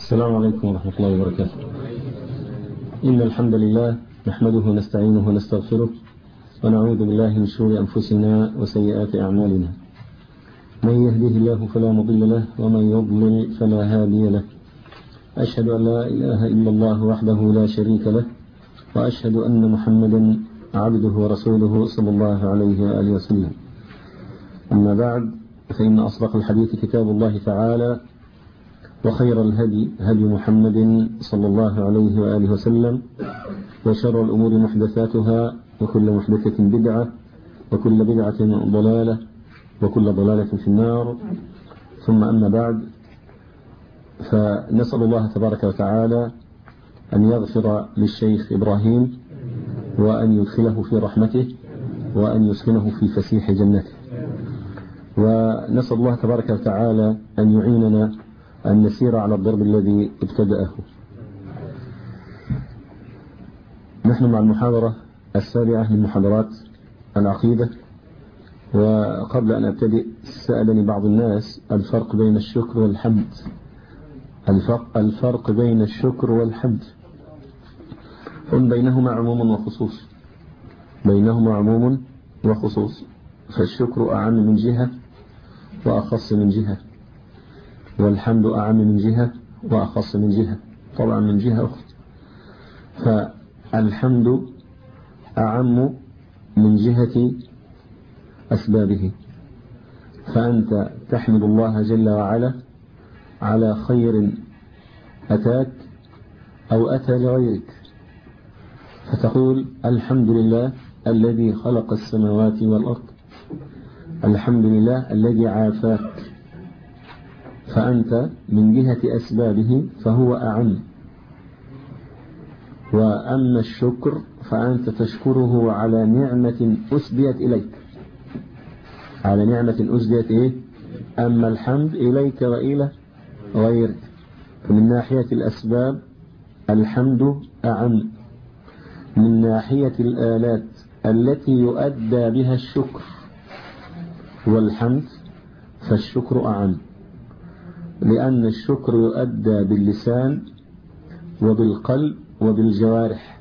السلام عليكم ورحمة الله وبركاته إن الحمد لله نحمده ونستعينه ونستغفره ونعوذ بالله من شرور أنفسنا وسيئات أعمالنا من يهده الله فلا مضل له ومن يضلل فلا هادي له أشهد أن لا إله إلا الله وحده لا شريك له وأشهد أن محمدا عبده ورسوله صلى الله عليه وآله وسلم أما بعد فإن أصدق الحديث كتاب الله تعالى وخير الهدي هدي محمد صلى الله عليه وآله وسلم وشر الأمور محدثاتها وكل محدثة بدعة وكل بدعة ضلالة وكل ضلالة في النار ثم أما بعد فنسأل الله تبارك وتعالى أن يغفر للشيخ إبراهيم وأن يدخله في رحمته وأن يسكنه في فسيح جنته ونسأل الله تبارك وتعالى أن يعيننا أن نسير على الضرب الذي ابتدأه نحن مع المحاضرة السابعة من محاضرات العقيدة وقبل أن أبتدئ سألني بعض الناس الفرق بين الشكر والحمد الفرق, الفرق بين الشكر والحمد هم بينهما عموم وخصوص بينهما عموم وخصوص فالشكر أعم من جهة وأخص من جهة والحمد أعم من جهة وأخص من جهة طبعا من جهة أخرى فالحمد أعم من جهة أسبابه فأنت تحمد الله جل وعلا على خير أتاك أو أتى لغيرك فتقول الحمد لله الذي خلق السماوات والأرض الحمد لله الذي عافاك فأنت من جهة أسبابه فهو أعم وأما الشكر فأنت تشكره على نعمة أسديت إليك على نعمة أسديت إيه أما الحمد إليك وإلى غيرك فمن ناحية الأسباب الحمد أعم من ناحية الآلات التي يؤدى بها الشكر والحمد فالشكر أعم لأن الشكر يؤدى باللسان وبالقلب وبالجوارح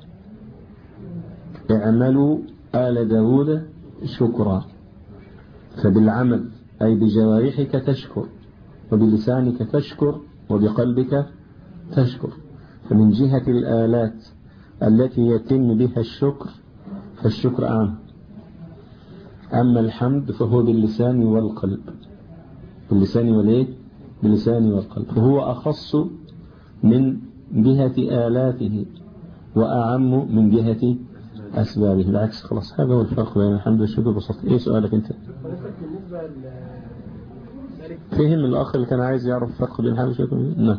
اعملوا آل داود شكرا فبالعمل أي بجوارحك تشكر وبلسانك تشكر وبقلبك تشكر فمن جهة الآلات التي يتم بها الشكر فالشكر أعم أما الحمد فهو باللسان والقلب باللسان والإيه باللسان والقلب فهو أخص من جهة آلاته وأعم من جهة أسبابه بالعكس خلاص هذا هو الفرق بين الحمد والشكر ببساطة إيه سؤالك أنت فهم الأخ اللي كان عايز يعرف الفرق بين الحمد والشكر نعم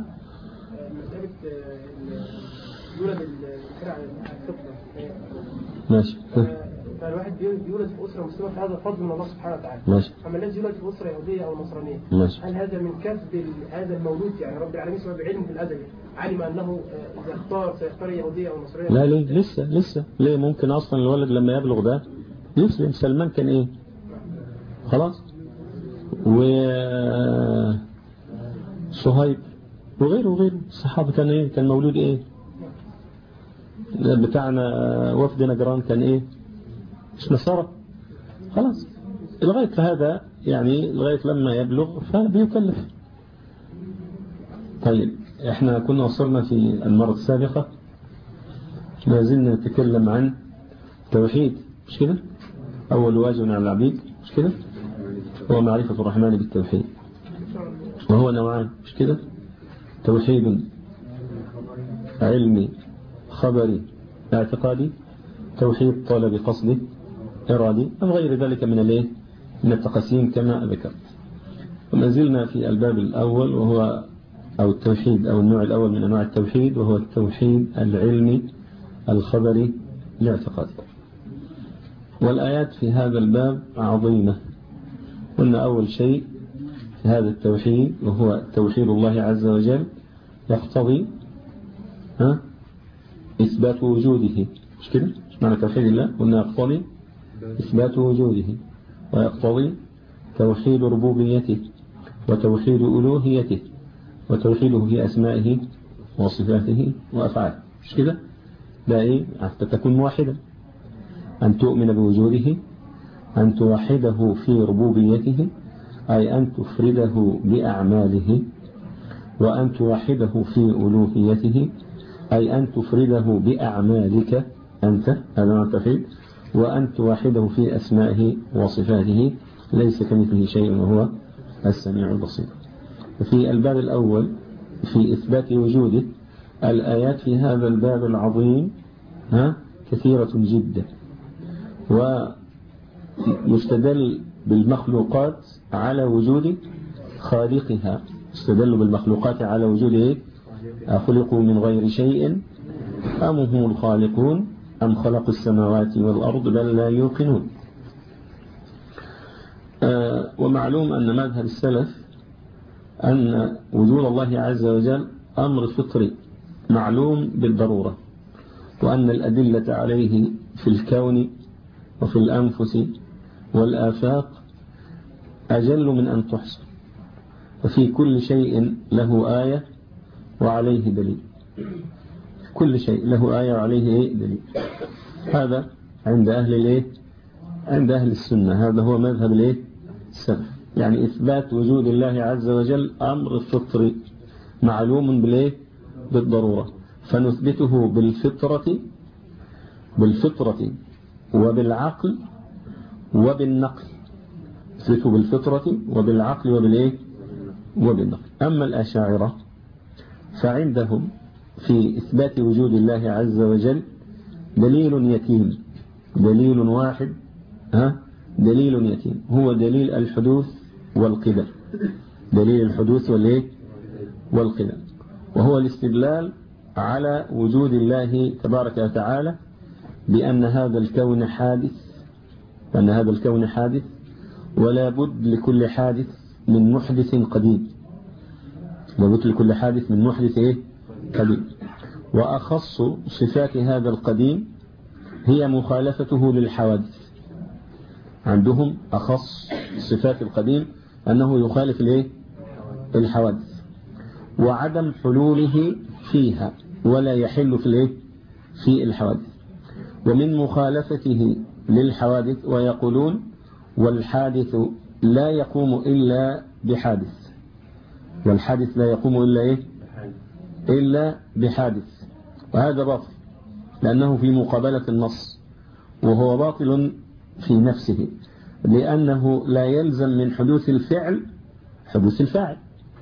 ماشي فالواحد بيولد في أسرة مسلمة في هذا فضل من الله سبحانه وتعالى ماشي أما الذي يولد في أسرة يهودية أو نصرانية ماشي هل هذا من كسب هذا المولود يعني رب العالمين سبحانه بعلم في الأزل علم أنه إذا اختار سيختار يهودية أو نصرانية لا ليه لسه لسه ليه ممكن أصلا الولد لما يبلغ ده يسلم سلمان كان إيه خلاص و صهيب وغيره وغيره الصحابة كان إيه كان مولود إيه بتاعنا وفد نجران كان إيه مش نصارى خلاص لغاية هذا يعني لغاية لما يبلغ فبيكلف طيب احنا كنا وصلنا في المرة السابقة ما زلنا نتكلم عن توحيد مش كده أول واجب على العبيد مش كده هو معرفة الرحمن بالتوحيد وهو نوعان مش كده توحيد علمي خبري اعتقادي توحيد طلب قصدي إرادي أو غير ذلك من الايه من التقسيم كما ذكرت وما زلنا في الباب الأول وهو أو التوحيد أو النوع الأول من أنواع التوحيد وهو التوحيد العلمي الخبري الاعتقادي والآيات في هذا الباب عظيمة قلنا أول شيء في هذا التوحيد وهو توحيد الله عز وجل يقتضي ها إثبات وجوده مش كده مش معنى توحيد الله قلنا يقتضي إثبات وجوده ويقتضي توحيد ربوبيته وتوحيد ألوهيته وتوحيده في أسمائه وصفاته وأفعاله مش كده ده إيه حتى تكون موحدا أن تؤمن بوجوده أن توحده في ربوبيته أي أن تفرده بأعماله وأن توحده في ألوهيته أي أن تفرده بأعمالك أنت هذا ما التوحيد وأن توحده في أسمائه وصفاته ليس كمثله شيء وهو السميع البصير في الباب الأول في إثبات وجوده الآيات في هذا الباب العظيم ها كثيرة جدا ويستدل بالمخلوقات على وجود خالقها يستدل بالمخلوقات على وجود إيه؟ أخلقوا من غير شيء أم هم الخالقون أم خلقوا السماوات والأرض بل لا يوقنون آه ومعلوم أن مذهب السلف أن وجود الله عز وجل أمر فطري معلوم بالضرورة وأن الأدلة عليه في الكون وفي الأنفس والآفاق أجل من أن تحصى وفي كل شيء له آية وعليه دليل كل شيء له آية وعليه دليل هذا عند أهل الإيه عند أهل السنة هذا هو مذهب الإيه السلف يعني إثبات وجود الله عز وجل أمر فطري معلوم بالإيه بالضرورة فنثبته بالفطرة بالفطرة وبالعقل وبالنقل نثبته بالفطرة وبالعقل وبالإيه وبالنقل أما الأشاعرة فعندهم في إثبات وجود الله عز وجل دليل يتيم دليل واحد ها دليل يتيم هو دليل الحدوث والقدم دليل الحدوث والإيه والقدم وهو الاستدلال على وجود الله تبارك وتعالى بأن هذا الكون حادث أن هذا الكون حادث ولا بد لكل حادث من محدث قديم لابد لكل حادث من محدث إيه؟ قديم وأخص صفات هذا القديم هي مخالفته للحوادث عندهم أخص صفات القديم أنه يخالف الإيه؟ الحوادث وعدم حلوله فيها ولا يحل في الإيه؟ في الحوادث ومن مخالفته للحوادث ويقولون والحادث لا يقوم إلا بحادث والحادث لا يقوم إلا إيه إلا بحادث وهذا باطل لأنه في مقابلة النص وهو باطل في نفسه لأنه لا يلزم من حدوث الفعل حدوث الفاعل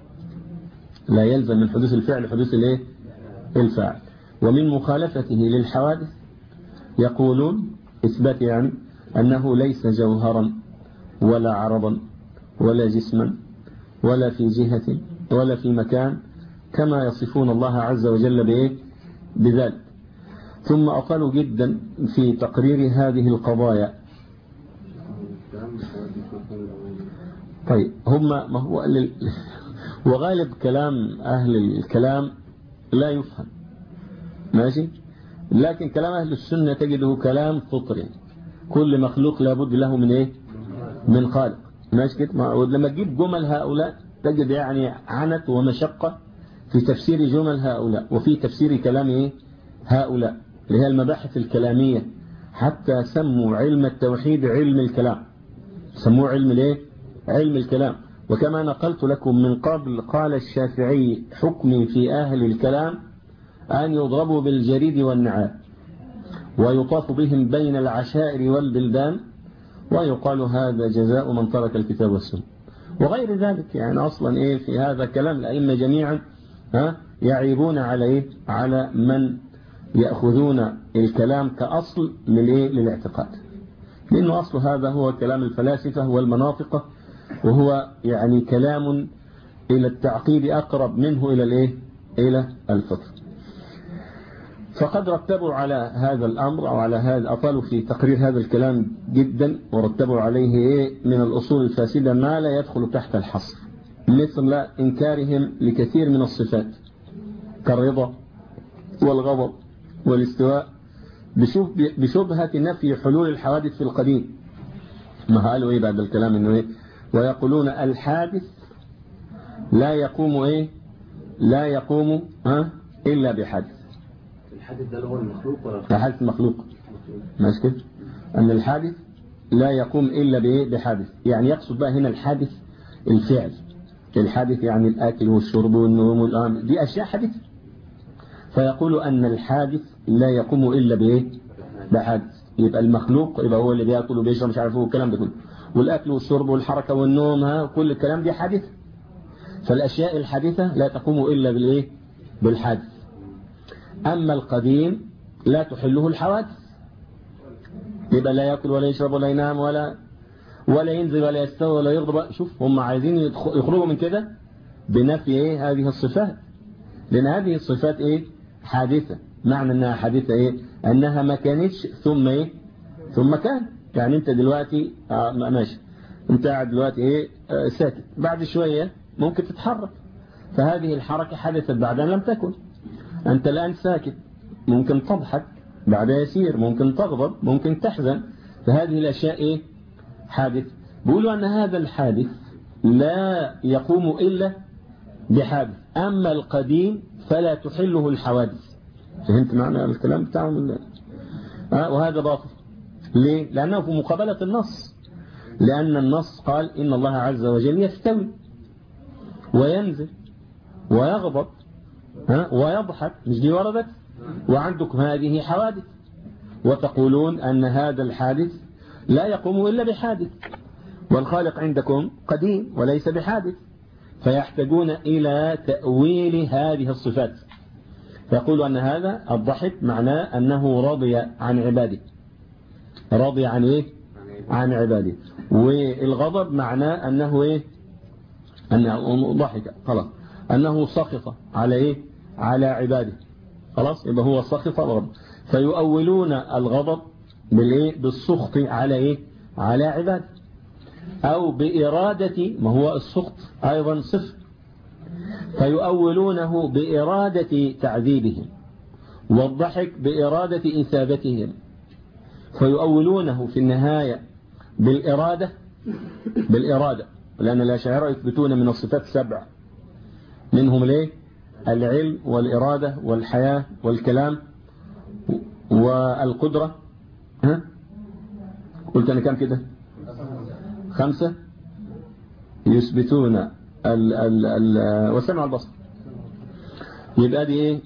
لا يلزم من حدوث الفعل حدوث الايه الفاعل ومن مخالفته للحوادث يقولون إثبات يعني أنه ليس جوهرا ولا عرضا ولا جسما ولا في جهة ولا في مكان كما يصفون الله عز وجل بإيه بذلك ثم أطلوا جدا في تقرير هذه القضايا طيب هم ما هو وغالب كلام أهل الكلام لا يفهم ماشي لكن كلام أهل السنة تجده كلام فطري كل مخلوق لابد له من إيه من خالق ماشي كده لما تجيب جمل هؤلاء تجد يعني عنت ومشقة في تفسير جمل هؤلاء وفي تفسير كلام إيه هؤلاء اللي هي المباحث الكلامية حتى سموا علم التوحيد علم الكلام سموه علم الايه علم الكلام وكما نقلت لكم من قبل قال الشافعي حكمي في أهل الكلام أن يضربوا بالجريد والنعال ويطاف بهم بين العشائر والبلدان ويقال هذا جزاء من ترك الكتاب والسنة وغير ذلك يعني أصلا إيه في هذا كلام الأئمة جميعا ها يعيبون على إيه على من يأخذون الكلام كأصل للإيه للاعتقاد لأنه أصل هذا هو كلام الفلاسفة والمناطق وهو يعني كلام إلى التعقيد أقرب منه إلى الإيه إلى الفطر فقد رتبوا على هذا الأمر أو على هذا أطالوا في تقرير هذا الكلام جدا ورتبوا عليه إيه من الأصول الفاسدة ما لا يدخل تحت الحصر مثل إنكارهم لكثير من الصفات كالرضا والغضب والاستواء بشبهة نفي حلول الحوادث في القديم ما قالوا إيه بعد الكلام إنه إيه ويقولون الحادث لا يقوم إيه لا يقوم ها إلا بحادث الحادث ده اللي هو المخلوق ولا الحادث مخلوق ماشي كده أن الحادث لا يقوم إلا بإيه بحادث يعني يقصد بقى هنا الحادث الفعل الحادث يعني الأكل والشرب والنوم والآم دي أشياء حادثة فيقول أن الحادث لا يقوم إلا بإيه بحادث يبقى المخلوق يبقى هو اللي بياكل وبيشرب مش عارف ايه والكلام ده كله والأكل والشرب والحركة والنوم ها كل الكلام دي حادث فالأشياء الحادثة لا تقوم إلا بالإيه بالحادث أما القديم لا تحله الحوادث يبقى لا يأكل ولا يشرب ولا ينام ولا ولا ينزل ولا يستوي ولا يغضب شوف هم عايزين يدخ- يخرجوا من كده بنفي ايه هذه الصفات لأن هذه الصفات ايه حادثة معنى انها حادثة ايه انها ما كانتش ثم ايه ثم كان يعني انت دلوقتي آه ما- ماشي انت قاعد دلوقتي ايه آه ساكت بعد شوية ممكن تتحرك فهذه الحركة حدثت بعد أن لم تكن أنت الآن ساكت ممكن تضحك بعد يسير ممكن تغضب ممكن تحزن فهذه الأشياء إيه حادث بيقولوا أن هذا الحادث لا يقوم إلا بحادث أما القديم فلا تحله الحوادث فهمت معنى الكلام بتاعهم ولا؟ آه وهذا باطل ليه؟ لأنه في مقابلة النص لأن النص قال إن الله عز وجل يستوي وينزل ويغضب ها ويضحك مش دي وردت وعندكم هذه حوادث وتقولون أن هذا الحادث لا يقوم إلا بحادث والخالق عندكم قديم وليس بحادث فيحتاجون إلى تأويل هذه الصفات فيقول أن هذا الضحك معناه أنه رضي عن عباده رضي عن إيه عن عباده والغضب معناه أنه إيه أنه ضحك خلاص أنه سخط على إيه على عباده خلاص يبقى هو سخط الغضب فيؤولون الغضب بالإيه بالسخط على إيه على عباده أو بإرادة ما هو السخط أيضا صفر فيؤولونه بإرادة تعذيبهم والضحك بإرادة إثابتهم فيؤولونه في النهاية بالإرادة بالإرادة لأن الأشاعرة يثبتون من الصفات سبع منهم ليه العلم والإرادة والحياة والكلام والقدرة ها قلت أنا كم كده خمسة يثبتون ال ال ال والسمع والبصر يبقى دي ايه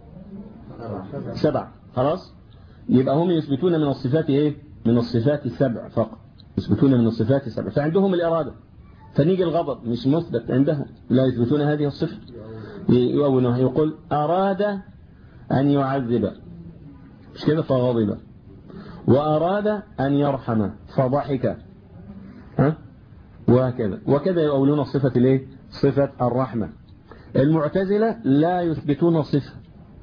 سبع خلاص يبقى هم يثبتون من الصفات ايه من الصفات السبع فقط يثبتون من الصفات السبع فعندهم الإرادة فنيجي الغضب مش مثبت عندهم لا يثبتون هذه الصفة يؤونه يقول أراد أن يعذب مش كده فغضب وأراد أن يرحم فضحك ها وهكذا وكذا يؤولون صفة الايه صفة الرحمة المعتزلة لا يثبتون صفة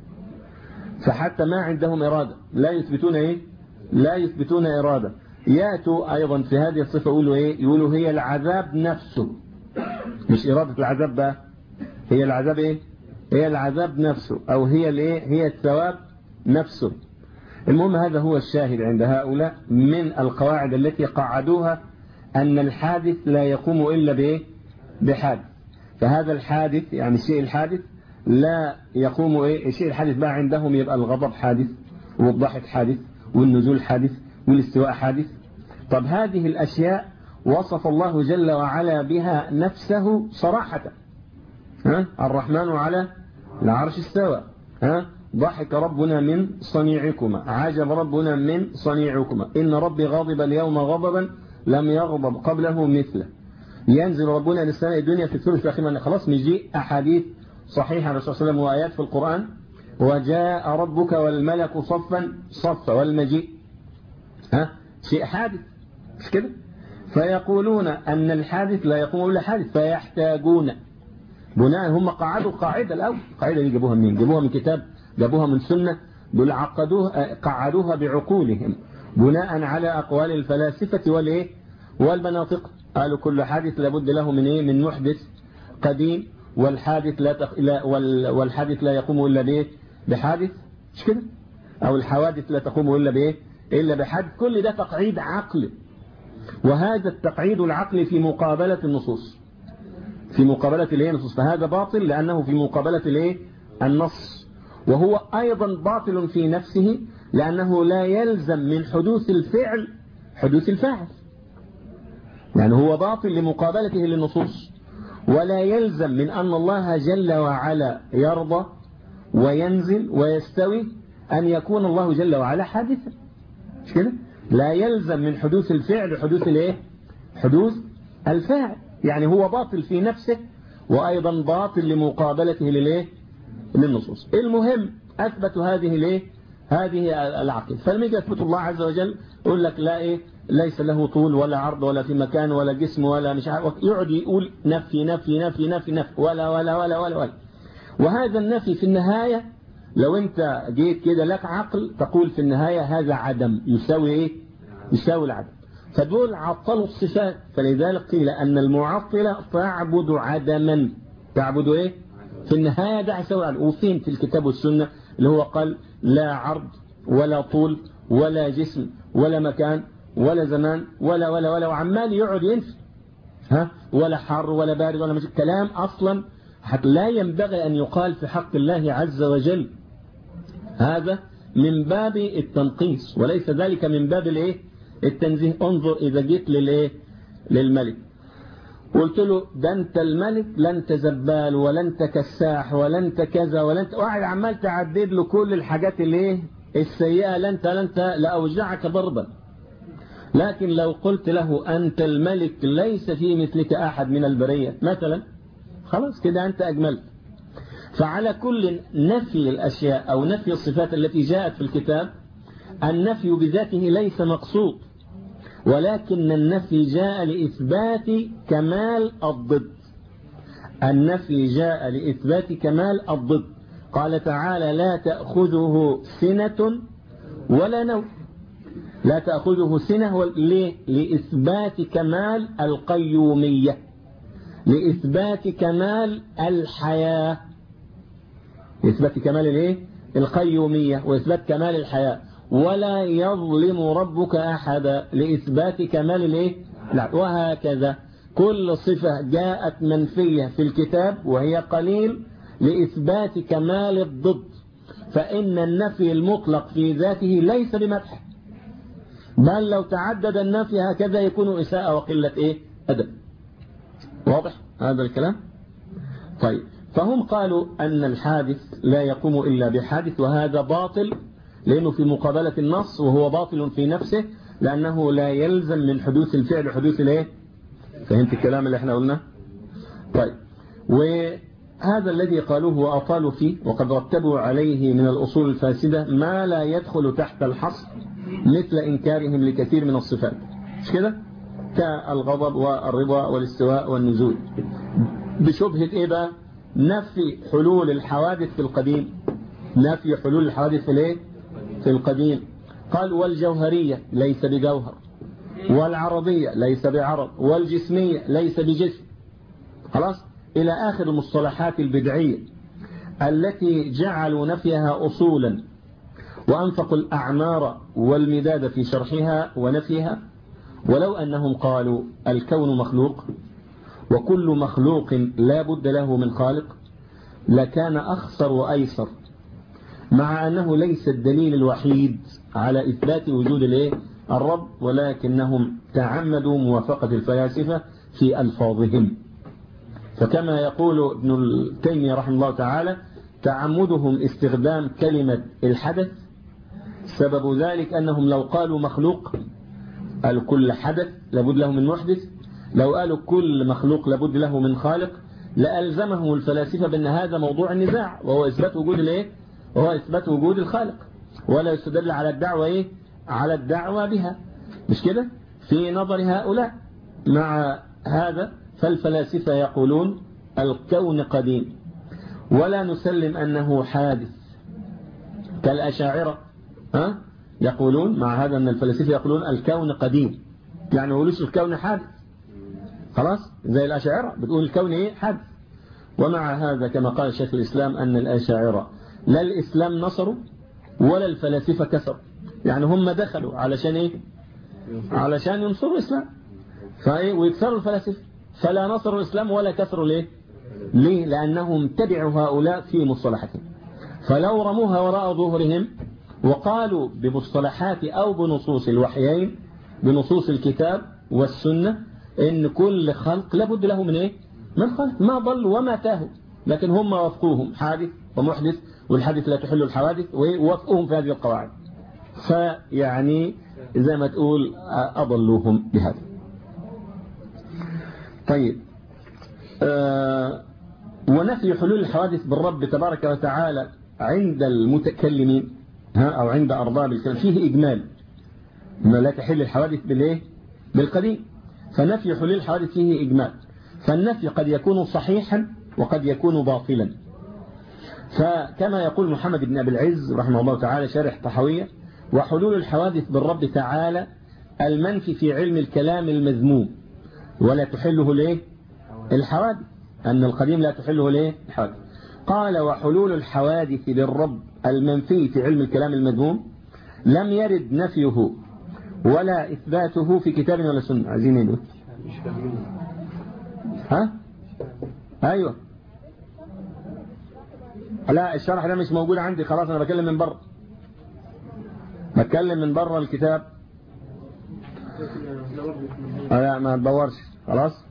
فحتى ما عندهم إرادة لا يثبتون ايه لا يثبتون إرادة يأتوا أيضا في هذه الصفة يقولوا ايه يقولوا هي العذاب نفسه مش إرادة العذاب بقى هي العذاب ايه هي العذاب نفسه أو هي الايه هي الثواب نفسه المهم هذا هو الشاهد عند هؤلاء من القواعد التي قعدوها أن الحادث لا يقوم إلا بإيه؟ بحادث فهذا الحادث يعني الشيء الحادث لا يقوم إيه الشيء الحادث بقى عندهم يبقى الغضب حادث والضحك حادث والنزول حادث والاستواء حادث طب هذه الأشياء وصف الله جل وعلا بها نفسه صراحة ها؟ الرحمن على العرش استوى ها؟ ضحك ربنا من صنيعكما عجب ربنا من صنيعكما إن ربي غاضب اليوم غضبا لم يغضب قبله مثله ينزل ربنا للسماء الدنيا في الثلث الأخير من خلاص مجيء أحاديث صحيحة عن الرسول صلى الله عليه وسلم وآيات في القرآن وجاء ربك والملك صفا صفا والمجيء ها شيء حادث مش كده فيقولون أن الحادث لا يقوم إلا حادث فيحتاجون بناء هم قعدوا قاعدة الأول القاعدة دي جابوها منين جابوها من كتاب جابوها من سنة دول عقدوها قعدوها بعقولهم بناء على أقوال الفلاسفة والإيه والمناطق قالوا كل حادث لابد له من إيه من محدث قديم والحادث لا, تق... لا وال... والحادث لا يقوم إلا بإيه بحادث مش كده أو الحوادث لا تقوم إلا بإيه إلا بحادث كل ده تقعيد عقلي وهذا التقعيد العقلي في مقابلة النصوص في مقابلة الايه النصوص فهذا باطل لأنه في مقابلة الايه النص وهو أيضا باطل في نفسه لأنه لا يلزم من حدوث الفعل حدوث الفاعل يعني هو باطل لمقابلته للنصوص ولا يلزم من أن الله جل وعلا يرضى وينزل ويستوي أن يكون الله جل وعلا حادثا مش كده لا يلزم من حدوث الفعل حدوث الايه حدوث الفاعل يعني هو باطل في نفسه وأيضا باطل لمقابلته للايه للنصوص المهم أثبت هذه الايه هذه العقل فلما يجي يثبت الله عز وجل يقول لك لا ايه ليس له طول ولا عرض ولا في مكان ولا جسم ولا مش عارف يقعد يقول نفي نفي نفي نفي نفي ولا ولا ولا ولا ولا وهذا النفي في النهاية لو انت جيت كده لك عقل تقول في النهاية هذا عدم يساوي ايه يساوي العدم فدول عطلوا الصفات فلذلك قيل أن المعطلة تعبد عدما تعبد ايه في النهاية ده يساوي عدم وفين في الكتاب والسنة اللي هو قال لا عرض ولا طول ولا جسم ولا مكان ولا زمان ولا ولا ولا وعمال يقعد ينفي ها ولا حر ولا بارد ولا مش كلام أصلا حتى لا ينبغي أن يقال في حق الله عز وجل هذا من باب التنقيص وليس ذلك من باب الايه التنزيه انظر إذا جيت للايه للملك قلت له ده انت الملك لا انت زبال ولا انت كساح ولا انت كذا ولا انت واحد عمال تعدد له كل الحاجات الايه السيئة لا انت لا انت لأوجعك ضربا لكن لو قلت له أنت الملك ليس في مثلك أحد من البرية مثلا خلاص كده أنت أجملت فعلى كل نفي الأشياء أو نفي الصفات التي جاءت في الكتاب النفي بذاته ليس مقصود ولكن النفي جاء لإثبات كمال الضد النفي جاء لإثبات كمال الضد قال تعالى لا تأخذه سنة ولا نوم لا تأخذه سنة ليه؟ لإثبات كمال القيومية لإثبات كمال الحياة لإثبات كمال الايه القيومية وإثبات كمال الحياة ولا يظلم ربك أحدا لإثبات كمال الايه لا وهكذا كل صفة جاءت منفية في الكتاب وهي قليل لإثبات كمال الضد فإن النفي المطلق في ذاته ليس بمدح بل لو تعدد النفي هكذا يكون إساءة وقلة إيه أدب واضح هذا الكلام طيب فهم قالوا أن الحادث لا يقوم إلا بحادث وهذا باطل لأنه في مقابلة النص وهو باطل في نفسه لأنه لا يلزم من حدوث الفعل حدوث الايه فهمت الكلام اللي احنا قلنا طيب وهذا الذي قالوه وأطالوا فيه وقد رتبوا عليه من الأصول الفاسدة ما لا يدخل تحت الحصر مثل إنكارهم لكثير من الصفات مش كده كالغضب والرضا والاستواء والنزول بشبهة إيه بقى نفي حلول الحوادث في القديم نفي حلول الحوادث في الايه في القديم قال والجوهرية ليس بجوهر والعرضية ليس بعرض والجسمية ليس بجسم خلاص إلى آخر المصطلحات البدعية التي جعلوا نفيها أصولا وأنفقوا الأعمار والمداد في شرحها ونفيها ولو أنهم قالوا الكون مخلوق وكل مخلوق لا بد له من خالق لكان أخسر وأيسر مع أنه ليس الدليل الوحيد على إثبات وجود الايه الرب ولكنهم تعمدوا موافقة الفلاسفة في ألفاظهم فكما يقول ابن التيمية رحمه الله تعالى تعمدهم استخدام كلمة الحدث سبب ذلك أنهم لو قالوا مخلوق قالوا كل حدث لابد له من محدث لو قالوا كل مخلوق لابد له من خالق لألزمهم الفلاسفة بأن هذا موضوع النزاع وهو إثبات وجود الايه وهو إثبات وجود الخالق ولا يستدل على الدعوة إيه على الدعوة بها مش كده في نظر هؤلاء مع هذا فالفلاسفة يقولون الكون قديم ولا نسلم أنه حادث كالأشاعرة ها يقولون مع هذا أن الفلاسفة يقولون الكون قديم يعني وليس الكون حادث خلاص زي الأشاعرة بتقول الكون إيه حادث ومع هذا كما قال شيخ الإسلام أن الأشاعرة لا الإسلام نصروا ولا الفلاسفة كسروا يعني هم دخلوا علشان إيه علشان ينصروا الإسلام فإيه ويكسروا الفلاسفة فلا نصر الإسلام ولا كسر ليه ليه لأنهم تبعوا هؤلاء في مصطلحاتهم فلو رموها وراء ظهورهم وقالوا بمصطلحات أو بنصوص الوحيين بنصوص الكتاب والسنة إن كل خلق لابد له من إيه من خلق ما ضلوا وما تاهوا لكن هم وافقوهم حادث ومحدث والحادث لا تحل الحوادث ووافقوهم في هذه القواعد فيعني زي ما تقول أضلوهم بهذا طيب آه ونفي حلول الحوادث بالرب تبارك وتعالى عند المتكلمين ها أو عند أرباب الكلام فيه إجمال ما لا تحل الحوادث بالإيه بالقديم فنفي حلول الحوادث فيه إجمال فالنفي قد يكون صحيحا وقد يكون باطلا فكما يقول محمد بن أبي العز رحمه الله تعالى شارح طحوية وحلول الحوادث بالرب تعالى المنفي في علم الكلام المذموم ولا تحله ليه الحوادث أن القديم لا تحله ليه الحوادث قال وحلول الحوادث للرب المنفي في علم الكلام المذموم لم يرد نفيه ولا إثباته في كتاب ولا سنة عايزين ايه ها ايوه لا الشرح ده مش موجود عندي خلاص انا بكلم من بره بتكلم من بره الكتاب لا ما تدورش خلاص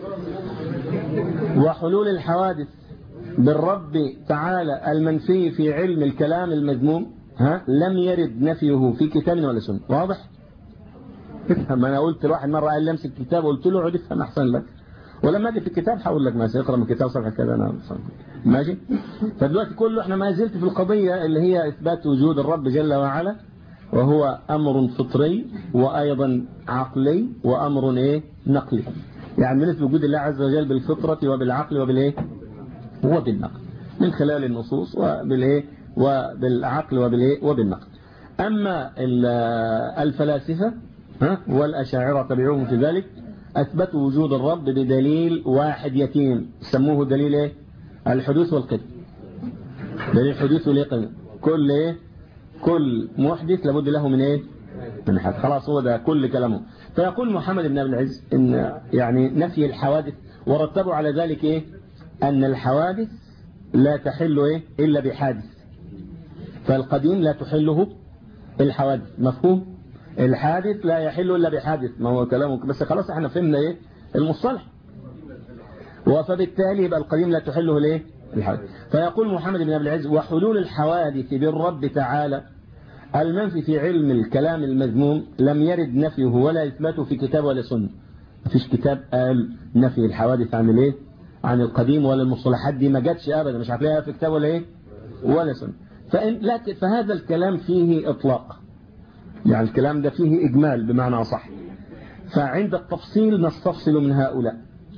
وحلول الحوادث بالرب تعالى المنفي في علم الكلام المذموم ها لم يرد نفيه في كتاب ولا سنة واضح افهم انا قلت لواحد مرة قال لي امسك كتاب قلت له اقعد افهم احسن لك ولما اجي في الكتاب هقول لك مثلا اقرا من الكتاب صفحه كذا انا ماشي فدلوقتي كله احنا ما زلت في القضية اللي هي اثبات وجود الرب جل وعلا وهو امر فطري وايضا عقلي وامر ايه نقلي يعني بالنسبه لوجود الله عز وجل بالفطرة وبالعقل وبالايه وبالنقل من خلال النصوص وبالايه وبالعقل وبالايه وبالنقل اما الفلاسفه ها والاشاعره تبعوهم في ذلك اثبتوا وجود الرب بدليل واحد يتيم سموه دليل ايه الحدوث والقدم دليل الحدوث والقدم كل ايه كل محدث لابد له من ايه من حد خلاص هو ده كل كلامه فيقول محمد بن ابي العز ان يعني نفي الحوادث ورتبوا على ذلك ايه ان الحوادث لا تحل ايه الا بحادث فالقديم لا تحله الحوادث مفهوم الحادث لا يحل الا بحادث ما هو كلامه بس خلاص احنا فهمنا ايه المصطلح فبالتالي يبقى القديم لا تحله الايه الحادث فيقول محمد بن ابي العز وحلول الحوادث بالرب تعالى المنفي في علم الكلام المذموم لم يرد نفيه ولا إثباته في كتاب ولا سنة مفيش كتاب قال نفي الحوادث عن الايه عن القديم ولا المصطلحات دي ما جاتش ابدا مش هتلاقيها في كتاب ولا ايه ولا سنة فإن لكن فهذا الكلام فيه اطلاق يعني الكلام ده فيه اجمال بمعنى اصح فعند التفصيل نستفصل من هؤلاء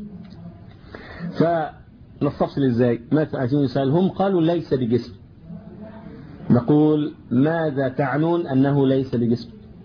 فنستفصل ازاي مثلا عايزين نسألهم قالوا ليس بجسم نقول ماذا تعنون أنه ليس بجسم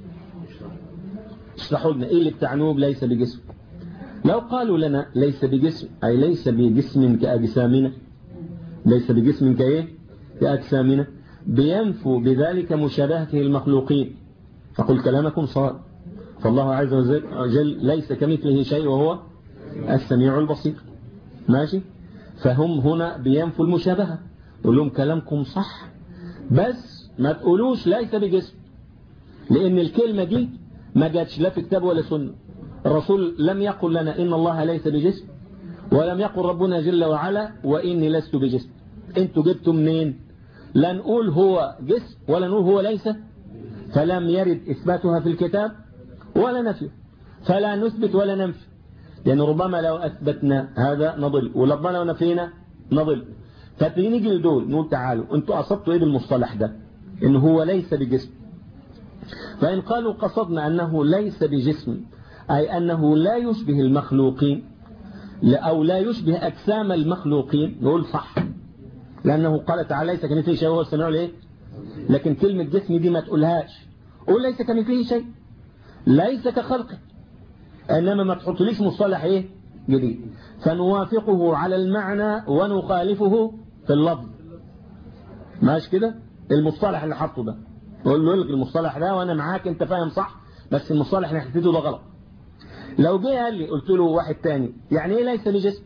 اشرحوا لنا إيه اللي بتعنوه ليس بجسم لو قالوا لنا ليس بجسم أي ليس بجسم كأجسامنا ليس بجسم كإيه كأجسامنا بينفوا بذلك مشابهته المخلوقين فقل كلامكم صار فالله عز وجل ليس كمثله شيء وهو السميع البصير ماشي فهم هنا بينفوا المشابهة يقول لهم كلامكم صح بس ما تقولوش ليس بجسم لأن الكلمة دي ما جاتش لا في كتاب ولا سنة الرسول لم يقل لنا إن الله ليس بجسم ولم يقل ربنا جل وعلا وإني لست بجسم انتوا جبتوا منين لا نقول هو جسم ولا نقول هو ليس فلم يرد إثباتها في الكتاب ولا نفي فلا نثبت ولا ننفي لأن ربما لو أثبتنا هذا نضل وربما لو نفينا نضل فتيجي لدول نقول تعالوا انتوا قصدتوا ايه بالمصطلح ده ان هو ليس بجسم فإن قالوا قصدنا أنه ليس بجسم أي أنه لا يشبه المخلوقين أو لا يشبه أجسام المخلوقين نقول صح لأنه قال تعالى ليس كمثله شيء وهو السميع الايه لكن كلمة جسم دي ما تقولهاش قول ليس كمثله شيء ليس كخلقه إنما ما تحطليش مصطلح ايه جديد فنوافقه على المعنى ونخالفه في اللفظ ماشي كده المصطلح اللي حطه ده قول له الغي المصطلح ده وانا معاك انت فاهم صح بس المصطلح اللي حطيته ده غلط لو جه قال لي قلت له واحد تاني يعني ايه ليس بجسم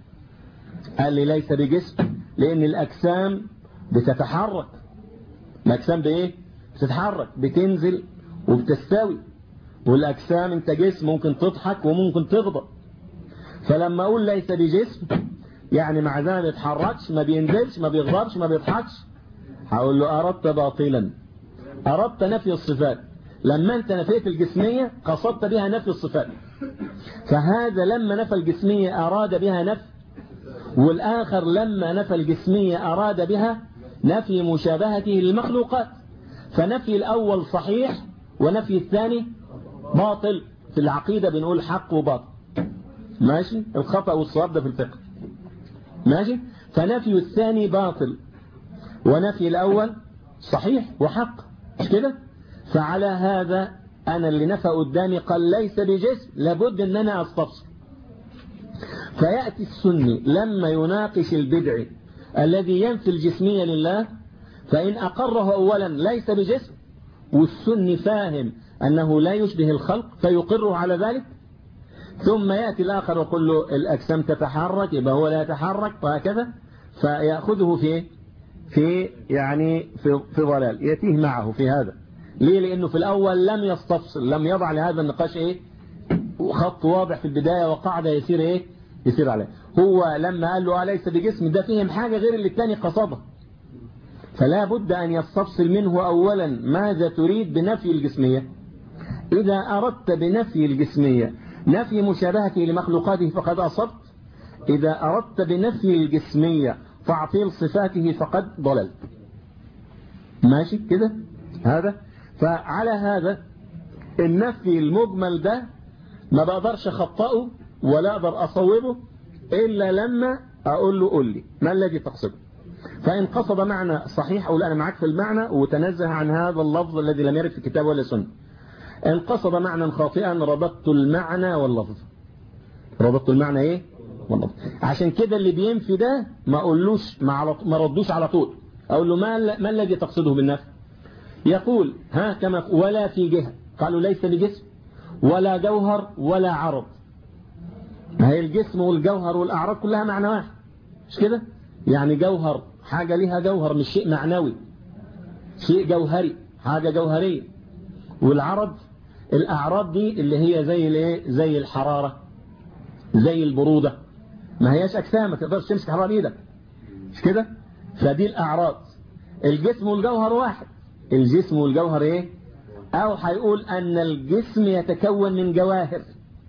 قال لي ليس بجسم لان الاجسام بتتحرك الاجسام بايه بتتحرك بتنزل وبتستوي والاجسام انت جسم ممكن تضحك وممكن تغضب فلما اقول ليس بجسم يعني مع ذلك ما بيتحركش ما بينزلش ما بيغضبش ما بيضحكش هقول له اردت باطلا اردت نفي الصفات لما انت نفيت الجسمية قصدت بها نفي الصفات فهذا لما نفى الجسمية اراد بها نفي والاخر لما نفى الجسمية اراد بها نفي مشابهته للمخلوقات فنفي الاول صحيح ونفي الثاني باطل في العقيدة بنقول حق وباطل ماشي الخطأ والصواب ده في الفقه ماشي فنفي الثاني باطل ونفي الأول صحيح وحق مش كده فعلى هذا أنا اللي نفى قدامي قال ليس بجسم لابد أن أنا أستفسر فيأتي السني لما يناقش البدع الذي ينفي الجسمية لله فإن أقره أولا ليس بجسم والسني فاهم أنه لا يشبه الخلق فيقره على ذلك ثم يأتي الآخر ويقول له الأجسام تتحرك يبقى هو لا يتحرك وهكذا فيأخذه في في يعني في في ضلال يتيه معه في هذا ليه لأنه في الأول لم يستفصل لم يضع لهذا النقاش إيه خط واضح في البداية وقاعدة يسير إيه يسير عليه هو لما قال له أليس بجسم ده فهم حاجة غير اللي الثاني قصدها فلا بد أن يستفصل منه أولا ماذا تريد بنفي الجسمية إذا أردت بنفي الجسمية نفي مشابهته لمخلوقاته فقد أصبت إذا أردت بنفي الجسمية تعطيل صفاته فقد ضللت ماشي كده هذا فعلى هذا النفي المجمل ده ما بقدرش أخطئه ولا أقدر أصوبه إلا لما أقول له قول لي ما الذي تقصده فإن قصد معنى صحيح أقول أنا معك في المعنى وتنزه عن هذا اللفظ الذي لم يرد في الكتاب ولا سنة إن قصد معنى خاطئا ربطت المعنى واللفظ ربطت المعنى إيه واللفظ عشان كده اللي بينفي ده ما أقولوش ما ردوش على طول أقول له ما, ما الذي تقصده بالنفي يقول ها كما ولا في جهة قالوا ليس بجسم ولا جوهر ولا عرض هي الجسم والجوهر والأعراض كلها معنى واحد مش كده يعني جوهر حاجة لها جوهر مش شيء معنوي شيء جوهري حاجة جوهرية والعرض الأعراض دي اللي هي زي الايه زي الحرارة زي البرودة ما هياش أجسام ما تقدرش تمسك حرارة بإيدك مش كده فدي الأعراض الجسم والجوهر واحد الجسم والجوهر ايه او هيقول ان الجسم يتكون من جواهر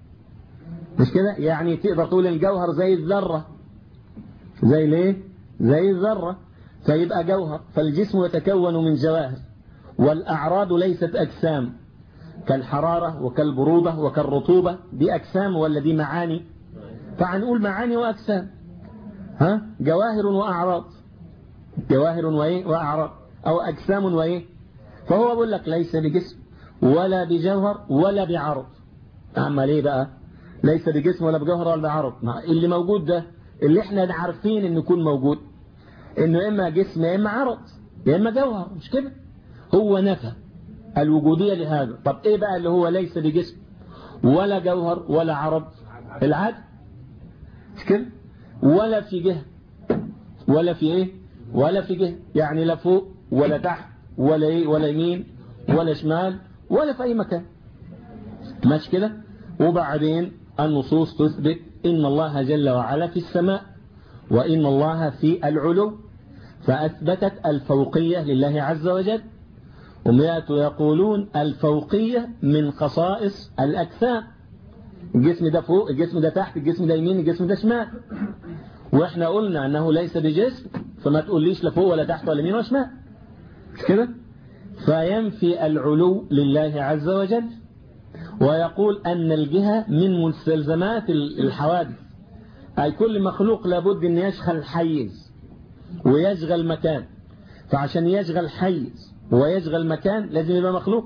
مش كده يعني تقدر تقول الجوهر زي الذرة زي ليه زي الذرة فيبقى جوهر فالجسم يتكون من جواهر والأعراض ليست أجسام كالحرارة وكالبرودة وكالرطوبة دي أجسام ولا دي معاني فهنقول معاني وأجسام ها جواهر وأعراض جواهر وإيه وأعراض أو أجسام وإيه فهو بيقول لك ليس بجسم ولا بجوهر ولا بعرض أعمل إيه بقى ليس بجسم ولا بجوهر ولا بعرض اللي موجود ده اللي احنا عارفين انه يكون موجود انه اما جسم يا اما عرض يا اما جوهر مش كده هو نفى الوجودية لهذا طب ايه بقى اللي هو ليس بجسم ولا جوهر ولا عرض العدل مش كده ولا في جهة ولا في ايه ولا في جهة يعني لا فوق ولا تحت ولا ايه ولا يمين ولا شمال ولا في اي مكان مش كده وبعدين النصوص تثبت إن الله جل وعلا في السماء وإن الله في العلو فأثبتت الفوقية لله عز وجل ومئة يقولون الفوقية من خصائص الأجسام الجسم ده فوق الجسم ده تحت الجسم ده يمين الجسم ده شمال واحنا قلنا انه ليس بجسم فما تقوليش لا فوق ولا تحت ولا يمين ولا شمال مش كده فينفي العلو لله عز وجل ويقول أن الجهة من مستلزمات الحوادث أي كل مخلوق لابد أن يشغل حيز ويشغل مكان فعشان يشغل حيز ويشغل مكان لازم يبقى مخلوق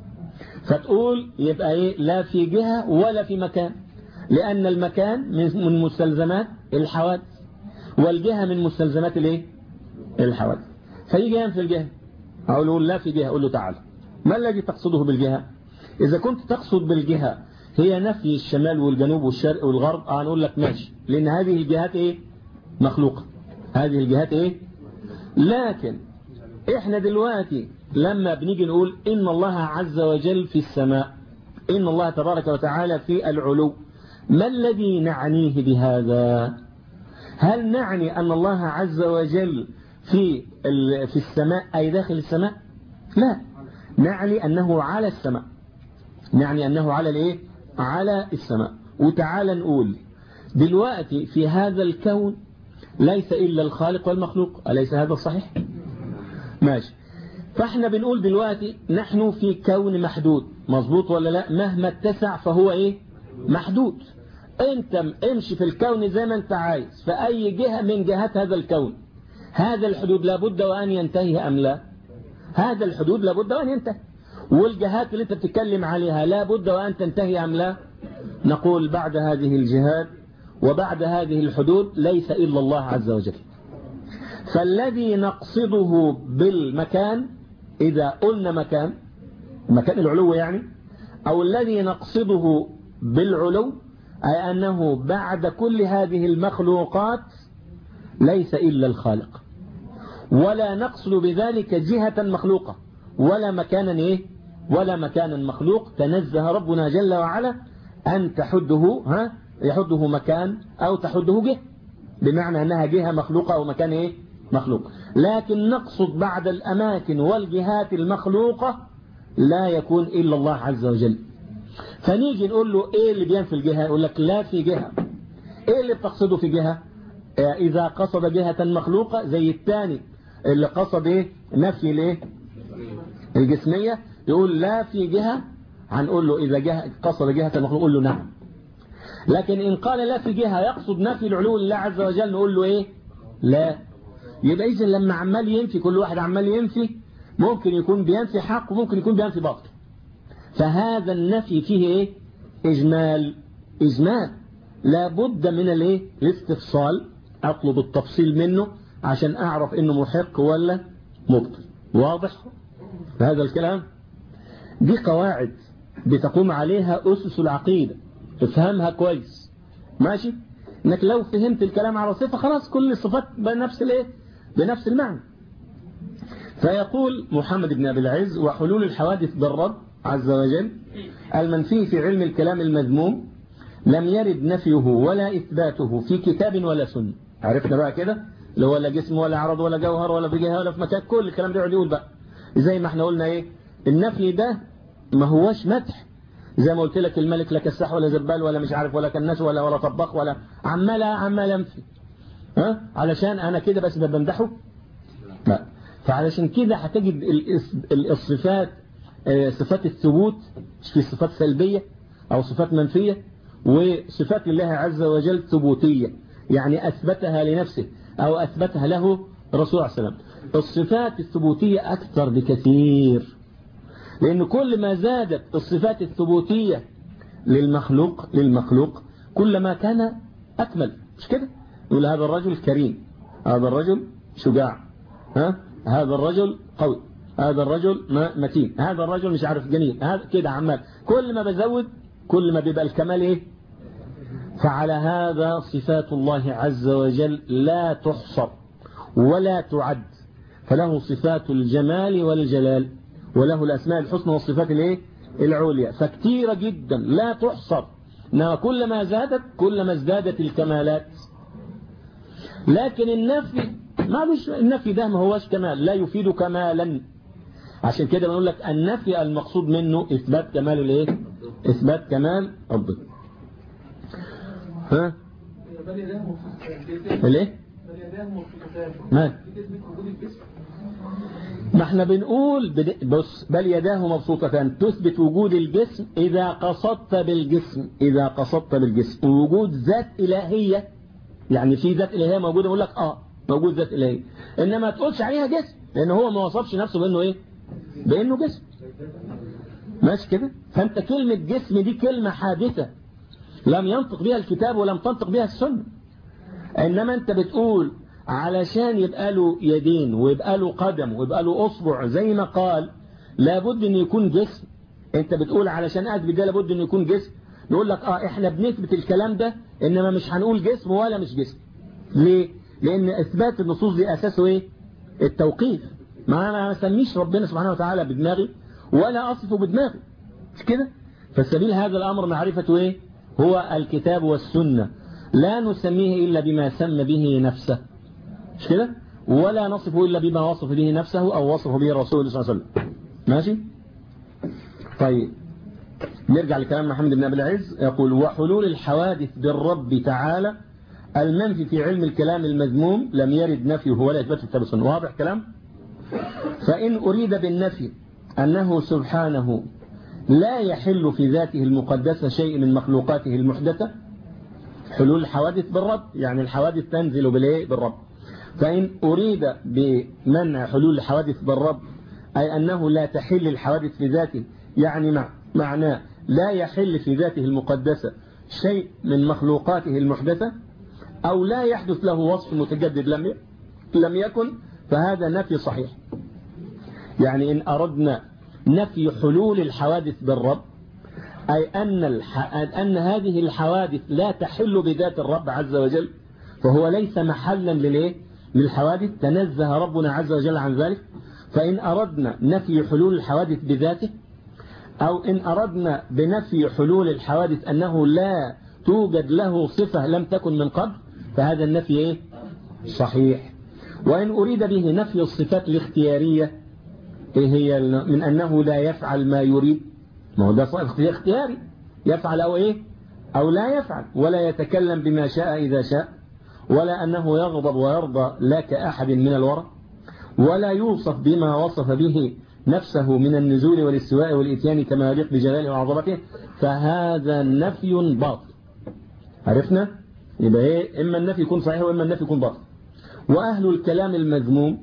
فتقول يبقى إيه لا في جهة ولا في مكان لأن المكان من مستلزمات الحوادث والجهة من مستلزمات الايه الحوادث فيجي ينفي الجهة أقول له لا في جهة أقول له تعال ما الذي تقصده بالجهة إذا كنت تقصد بالجهة هي نفي الشمال والجنوب والشرق والغرب آه هنقول لك ماشي لأن هذه الجهات إيه مخلوقة هذه الجهات إيه لكن إحنا دلوقتي لما بنيجي نقول إن الله عز وجل في السماء إن الله تبارك وتعالى في العلو ما الذي نعنيه بهذا هل نعني أن الله عز وجل في في السماء أي داخل السماء لا نعني أنه على السماء نعني أنه على الإيه على السماء وتعالى نقول دلوقتي في هذا الكون ليس إلا الخالق والمخلوق أليس هذا صحيح ماشي فاحنا بنقول دلوقتي نحن في كون محدود مظبوط ولا لا مهما اتسع فهو ايه محدود انت امشي في الكون زي ما انت عايز في اي جهة من جهات هذا الكون هذا الحدود لابد وان ينتهي ام لا هذا الحدود لابد وان ينتهي والجهات اللي انت بتتكلم عليها لابد وان تنتهي ام لا نقول بعد هذه الجهات وبعد هذه الحدود ليس الا الله عز وجل فالذي نقصده بالمكان إذا قلنا مكان مكان العلو يعني أو الذي نقصده بالعلو أي أنه بعد كل هذه المخلوقات ليس إلا الخالق ولا نقصد بذلك جهة مخلوقة ولا مكانا إيه ولا مكانا مخلوق تنزه ربنا جل وعلا أن تحده ها يحده مكان أو تحده جهة بمعنى أنها جهة مخلوقة أو مكان إيه مخلوق لكن نقصد بعد الأماكن والجهات المخلوقة لا يكون إلا الله عز وجل فنيجي نقول له إيه اللي بينفي الجهة يقول لك لا في جهة إيه اللي بتقصده في جهة إذا قصد جهة مخلوقة زي الثاني اللي قصد إيه نفي ليه الجسمية يقول لا في جهة هنقول له إذا جهة قصد جهة مخلوقة نقول له نعم لكن إن قال لا في جهة يقصد نفي العلو لله عز وجل نقول له إيه لا يبقى إذا لما عمال ينفي كل واحد عمال ينفي ممكن يكون بينفي حق وممكن يكون بينفي باطل فهذا النفي فيه إيه إجمال إجمال لابد من الإيه الاستفصال أطلب التفصيل منه عشان أعرف إنه محق ولا مبطل واضح هذا الكلام دي قواعد بتقوم عليها أسس العقيدة افهمها كويس ماشي انك لو فهمت الكلام على صفة خلاص كل الصفات بنفس الايه بنفس المعنى فيقول محمد بن أبي العز وحلول الحوادث بالرب عز وجل المنفي في علم الكلام المذموم لم يرد نفيه ولا إثباته في كتاب ولا سنة عرفنا بقى كده اللي هو لا جسم ولا عرض ولا جوهر ولا في جهة ولا في مكان كل الكلام ده يقعد يقول بقى زي ما احنا قلنا ايه النفي ده ما هوش مدح زي ما قلت لك الملك لا كساح ولا زبال ولا مش عارف ولا كناس ولا ولا طباخ ولا عمال عمال انفي ها علشان انا كده بس بمدحه لا فعلشان كده هتجد الصفات صفات الثبوت مش في صفات سلبية او صفات منفية وصفات الله عز وجل ثبوتية يعني اثبتها لنفسه او اثبتها له رسول الله عليه وسلم الصفات الثبوتية اكثر بكثير لأن كل ما زادت الصفات الثبوتية للمخلوق للمخلوق كلما كان أكمل مش كده يقول هذا الرجل كريم هذا الرجل شجاع ها هذا الرجل قوي هذا الرجل متين هذا الرجل مش عارف جميل هذا كده عمال كل ما بزود كل ما بيبقى الكمال ايه فعلى هذا صفات الله عز وجل لا تحصر ولا تعد فله صفات الجمال والجلال وله الأسماء الحسنى والصفات الايه العليا فكتيرة جدا لا تحصر إنما كلما زادت كلما ازدادت الكمالات لكن النفي ما مش النفي ده ما هوش كمال لا يفيد كمالا عشان كده بنقول لك النفي المقصود منه إثبات كمال الايه إثبات كمال الضد ها الايه ما ما احنا بنقول بص بل يداه مبسوطتان تثبت وجود الجسم إذا قصدت بالجسم إذا قصدت بالجسم ووجود ذات إلهية يعني في ذات إلهية موجودة يقول لك آه موجود ذات إلهية إنما ما تقولش عليها جسم لأن هو ما وصفش نفسه بأنه إيه بأنه جسم ماشي كده فأنت كلمة جسم دي كلمة حادثة لم ينطق بها الكتاب ولم تنطق بها السنة إنما أنت بتقول علشان يبقى له يدين ويبقى له قدم ويبقى له أصبع زي ما قال لابد أن يكون جسم أنت بتقول علشان أثبت ده لابد أن يكون جسم نقول لك اه احنا بنثبت الكلام ده انما مش هنقول جسم ولا مش جسم ليه لان اثبات النصوص دي اساسه ايه التوقيف ما انا ما اسميش ربنا سبحانه وتعالى بدماغي ولا اصفه بدماغي مش كده فالسبيل هذا الامر معرفته ايه هو الكتاب والسنة لا نسميه الا بما سمى به نفسه مش كده ولا نصفه الا بما وصف به نفسه او وصفه به الرسول صلى الله عليه وسلم ماشي طيب نرجع لكلام محمد بن أبي العز يقول وحلول الحوادث بالرب تعالى المنفي في علم الكلام المذموم لم يرد نفيه ولا إثبات الكتاب والسنة واضح كلام فإن أريد بالنفي أنه سبحانه لا يحل في ذاته المقدسة شيء من مخلوقاته المحدثة حلول الحوادث بالرب يعني الحوادث تنزل بالإيه بالرب فإن أريد بمنع حلول الحوادث بالرب أي أنه لا تحل الحوادث في ذاته يعني مع معناه لا يحل في ذاته المقدسة شيء من مخلوقاته المحدثة أو لا يحدث له وصف متجدد لم لم يكن فهذا نفي صحيح يعني إن أردنا نفي حلول الحوادث بالرب أي أن, الح... أن هذه الحوادث لا تحل بذات الرب عز وجل فهو ليس محلا للإيه؟ للحوادث تنزه ربنا عز وجل عن ذلك فإن أردنا نفي حلول الحوادث بذاته أو إن أردنا بنفي حلول الحوادث أنه لا توجد له صفة لم تكن من قبل فهذا النفي إيه؟ صحيح وإن أريد به نفي الصفات الاختيارية إيه هي من أنه لا يفعل ما يريد ما هو ده اختياري يفعل أو إيه أو لا يفعل ولا يتكلم بما شاء إذا شاء ولا أنه يغضب ويرضى لا كأحد من الورى ولا يوصف بما وصف به نفسه من النزول والاستواء والإتيان كما يليق بجلاله وعظمته فهذا نفي باطل عرفنا يبقى ايه إما النفي يكون صحيح وإما النفي يكون باطل وأهل الكلام المذموم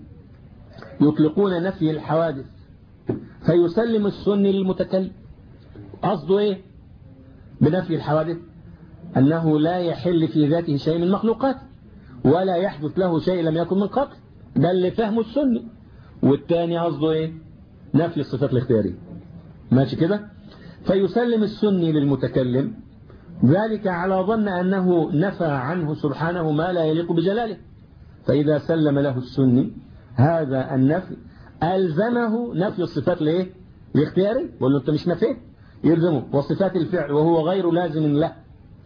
يطلقون نفي الحوادث فيسلم السني للمتكلم قصده ايه بنفي الحوادث أنه لا يحل في ذاته شيء من مخلوقاته ولا يحدث له شيء لم يكن من قبل ده اللي فهمه السني والتاني قصده ايه نفي الصفات الاختيارية ماشي كده فيسلم السني للمتكلم ذلك على ظن أنه نفى عنه سبحانه ما لا يليق بجلاله فإذا سلم له السني هذا النفي ألزمه نفي الصفات ليه الاختياري بقول له أنت مش نفيه يلزمه وصفات الفعل وهو غير لازم له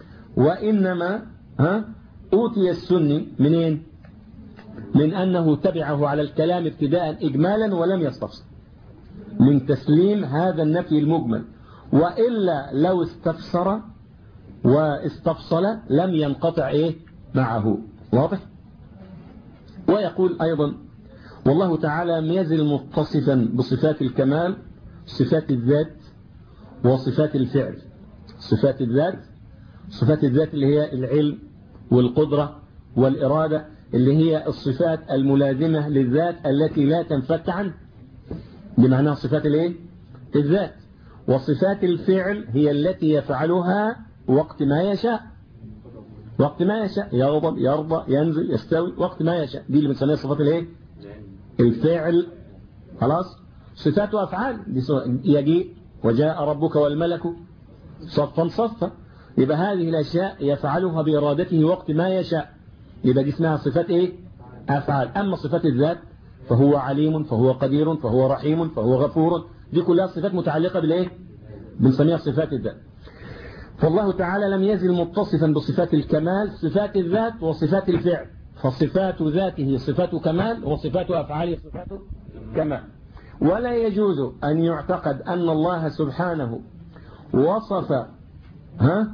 وإنما ها أوتي السني منين من أنه تبعه على الكلام ابتداء إجمالا ولم يستفصل من تسليم هذا النفي المجمل وإلا لو استفسر واستفصل لم ينقطع إيه معه واضح ويقول أيضا والله تعالى لم يزل متصفا بصفات الكمال صفات الذات وصفات الفعل صفات الذات صفات الذات اللي هي العلم والقدرة والإرادة اللي هي الصفات الملازمة للذات التي لا تنفك عنه بمعنى صفات الايه الذات وصفات الفعل هي التي يفعلها وقت ما يشاء وقت ما يشاء يغضب يرضى ينزل يستوي وقت ما يشاء دي اللي بنسميها صفات الايه الفعل خلاص صفات وافعال يجيء وجاء ربك والملك صفا صفا يبقى هذه الاشياء يفعلها بارادته وقت ما يشاء يبقى دي اسمها صفات ايه افعال اما صفات الذات فهو عليم فهو قدير فهو رحيم فهو غفور دي كلها صفات متعلقة بالايه بنسميها صفات الذات فالله تعالى لم يزل متصفا بصفات الكمال صفات الذات وصفات الفعل فصفات ذاته صفات كمال وصفات أفعاله صفات كمال ولا يجوز أن يعتقد أن الله سبحانه وصف ها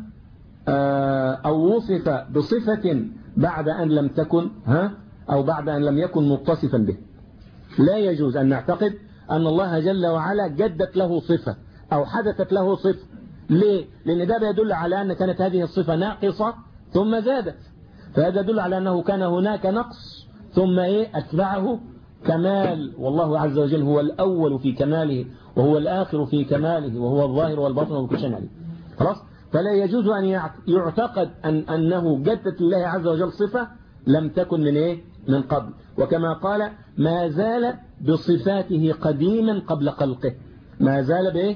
أو وصف بصفة بعد أن لم تكن ها أو بعد أن لم يكن متصفا به لا يجوز أن نعتقد أن الله جل وعلا جدت له صفة أو حدثت له صفة ليه؟ لأن ده بيدل على أن كانت هذه الصفة ناقصة ثم زادت فهذا يدل على أنه كان هناك نقص ثم إيه أتبعه كمال والله عز وجل هو الأول في كماله وهو الآخر في كماله وهو الظاهر والباطن وكل شيء عليه خلاص فلا يجوز أن يعتقد أن أنه جدت الله عز وجل صفة لم تكن من إيه من قبل وكما قال ما زال بصفاته قديما قبل خلقه ما زال بإيه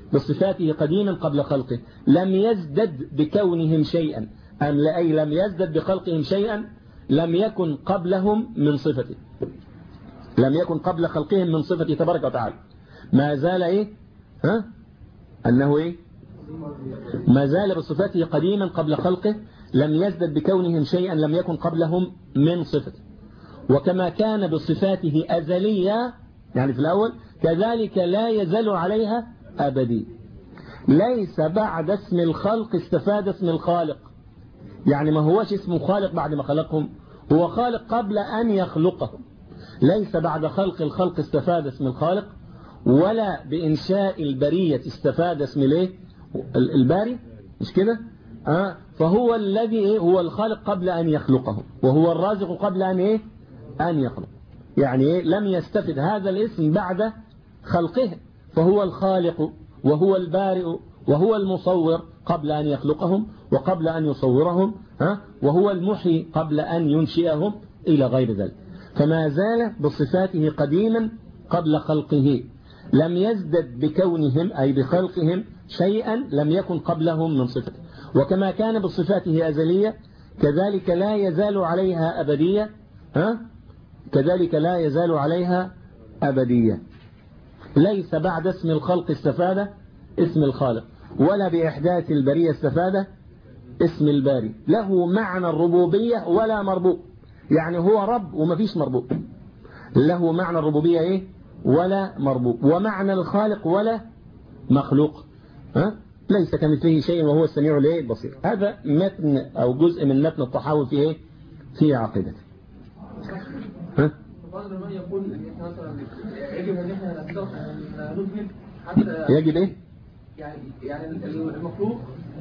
بصفاته قديما قبل خلقه لم يزدد بكونهم شيئا أم أي لم يزدد بخلقهم شيئا لم يكن قبلهم من صفته لم يكن قبل خلقهم من صفته تبارك وتعالى ما زال إيه ها أنه إيه ما زال بصفاته قديما قبل خلقه لم يزدد بكونهم شيئا لم يكن قبلهم من صفته وكما كان بصفاته أزلية يعني في الأول كذلك لا يزال عليها أبدي ليس بعد اسم الخلق استفاد اسم الخالق يعني ما هوش اسمه خالق بعد ما خلقهم هو خالق قبل أن يخلقهم ليس بعد خلق الخلق استفاد اسم الخالق ولا بإنشاء البرية استفاد اسم الايه الباري مش كده آه فهو الذي إيه هو الخالق قبل أن يخلقه وهو الرازق قبل أن إيه أن يخلق يعني إيه لم يستفد هذا الاسم بعد خلقه فهو الخالق وهو البارئ وهو المصور قبل أن يخلقهم وقبل أن يصورهم ها وهو المحيي قبل أن ينشئهم إلى غير ذلك فما زال بصفاته قديما قبل خلقه لم يزدد بكونهم أي بخلقهم شيئا لم يكن قبلهم من صفته وكما كان بصفاته أزلية كذلك لا يزال عليها أبدية ها كذلك لا يزال عليها أبدية ليس بعد اسم الخلق استفاد اسم الخالق ولا بإحداث البرية استفاد اسم الباري له معنى الربوبية ولا مربوب يعني هو رب ومفيش مربوب له معنى الربوبية ايه ولا مربوب ومعنى الخالق ولا مخلوق ها ليس كمثله شيء وهو السميع الايه البصير هذا متن او جزء من متن الطحاوي في ايه في عقيدته ها بعض من يقول ان احنا مثلا يجب ان احنا ندمج حتى يجب ايه يعني يعني المخلوق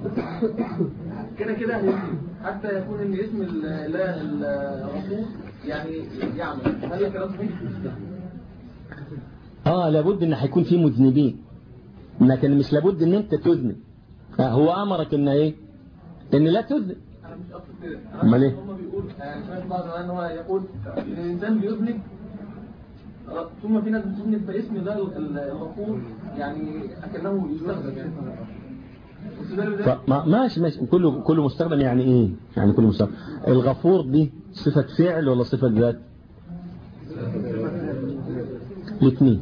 كده كده هيجب حتى يكون ان اسم الاله الغفور يعني يعمل هل الكلام صحيح؟ اه لابد ان هيكون في مذنبين لكن مش لابد ان انت تذنب آه هو امرك ان ايه ان لا تذنب انا مش اقصد كده أمال إيه؟ هم بيقول يعني سمعت بعض ان هو يقول ان الانسان بيذنب ثم في ناس بتذنب باسم ده الغفور يعني اكنه يستخدم يعني واخد بالك ده؟ فما- ماشي ماشي كله كله مستخدم يعني ايه يعني كله مستخدم الغفور دي صفة فعل ولا صفة ذات الاثنين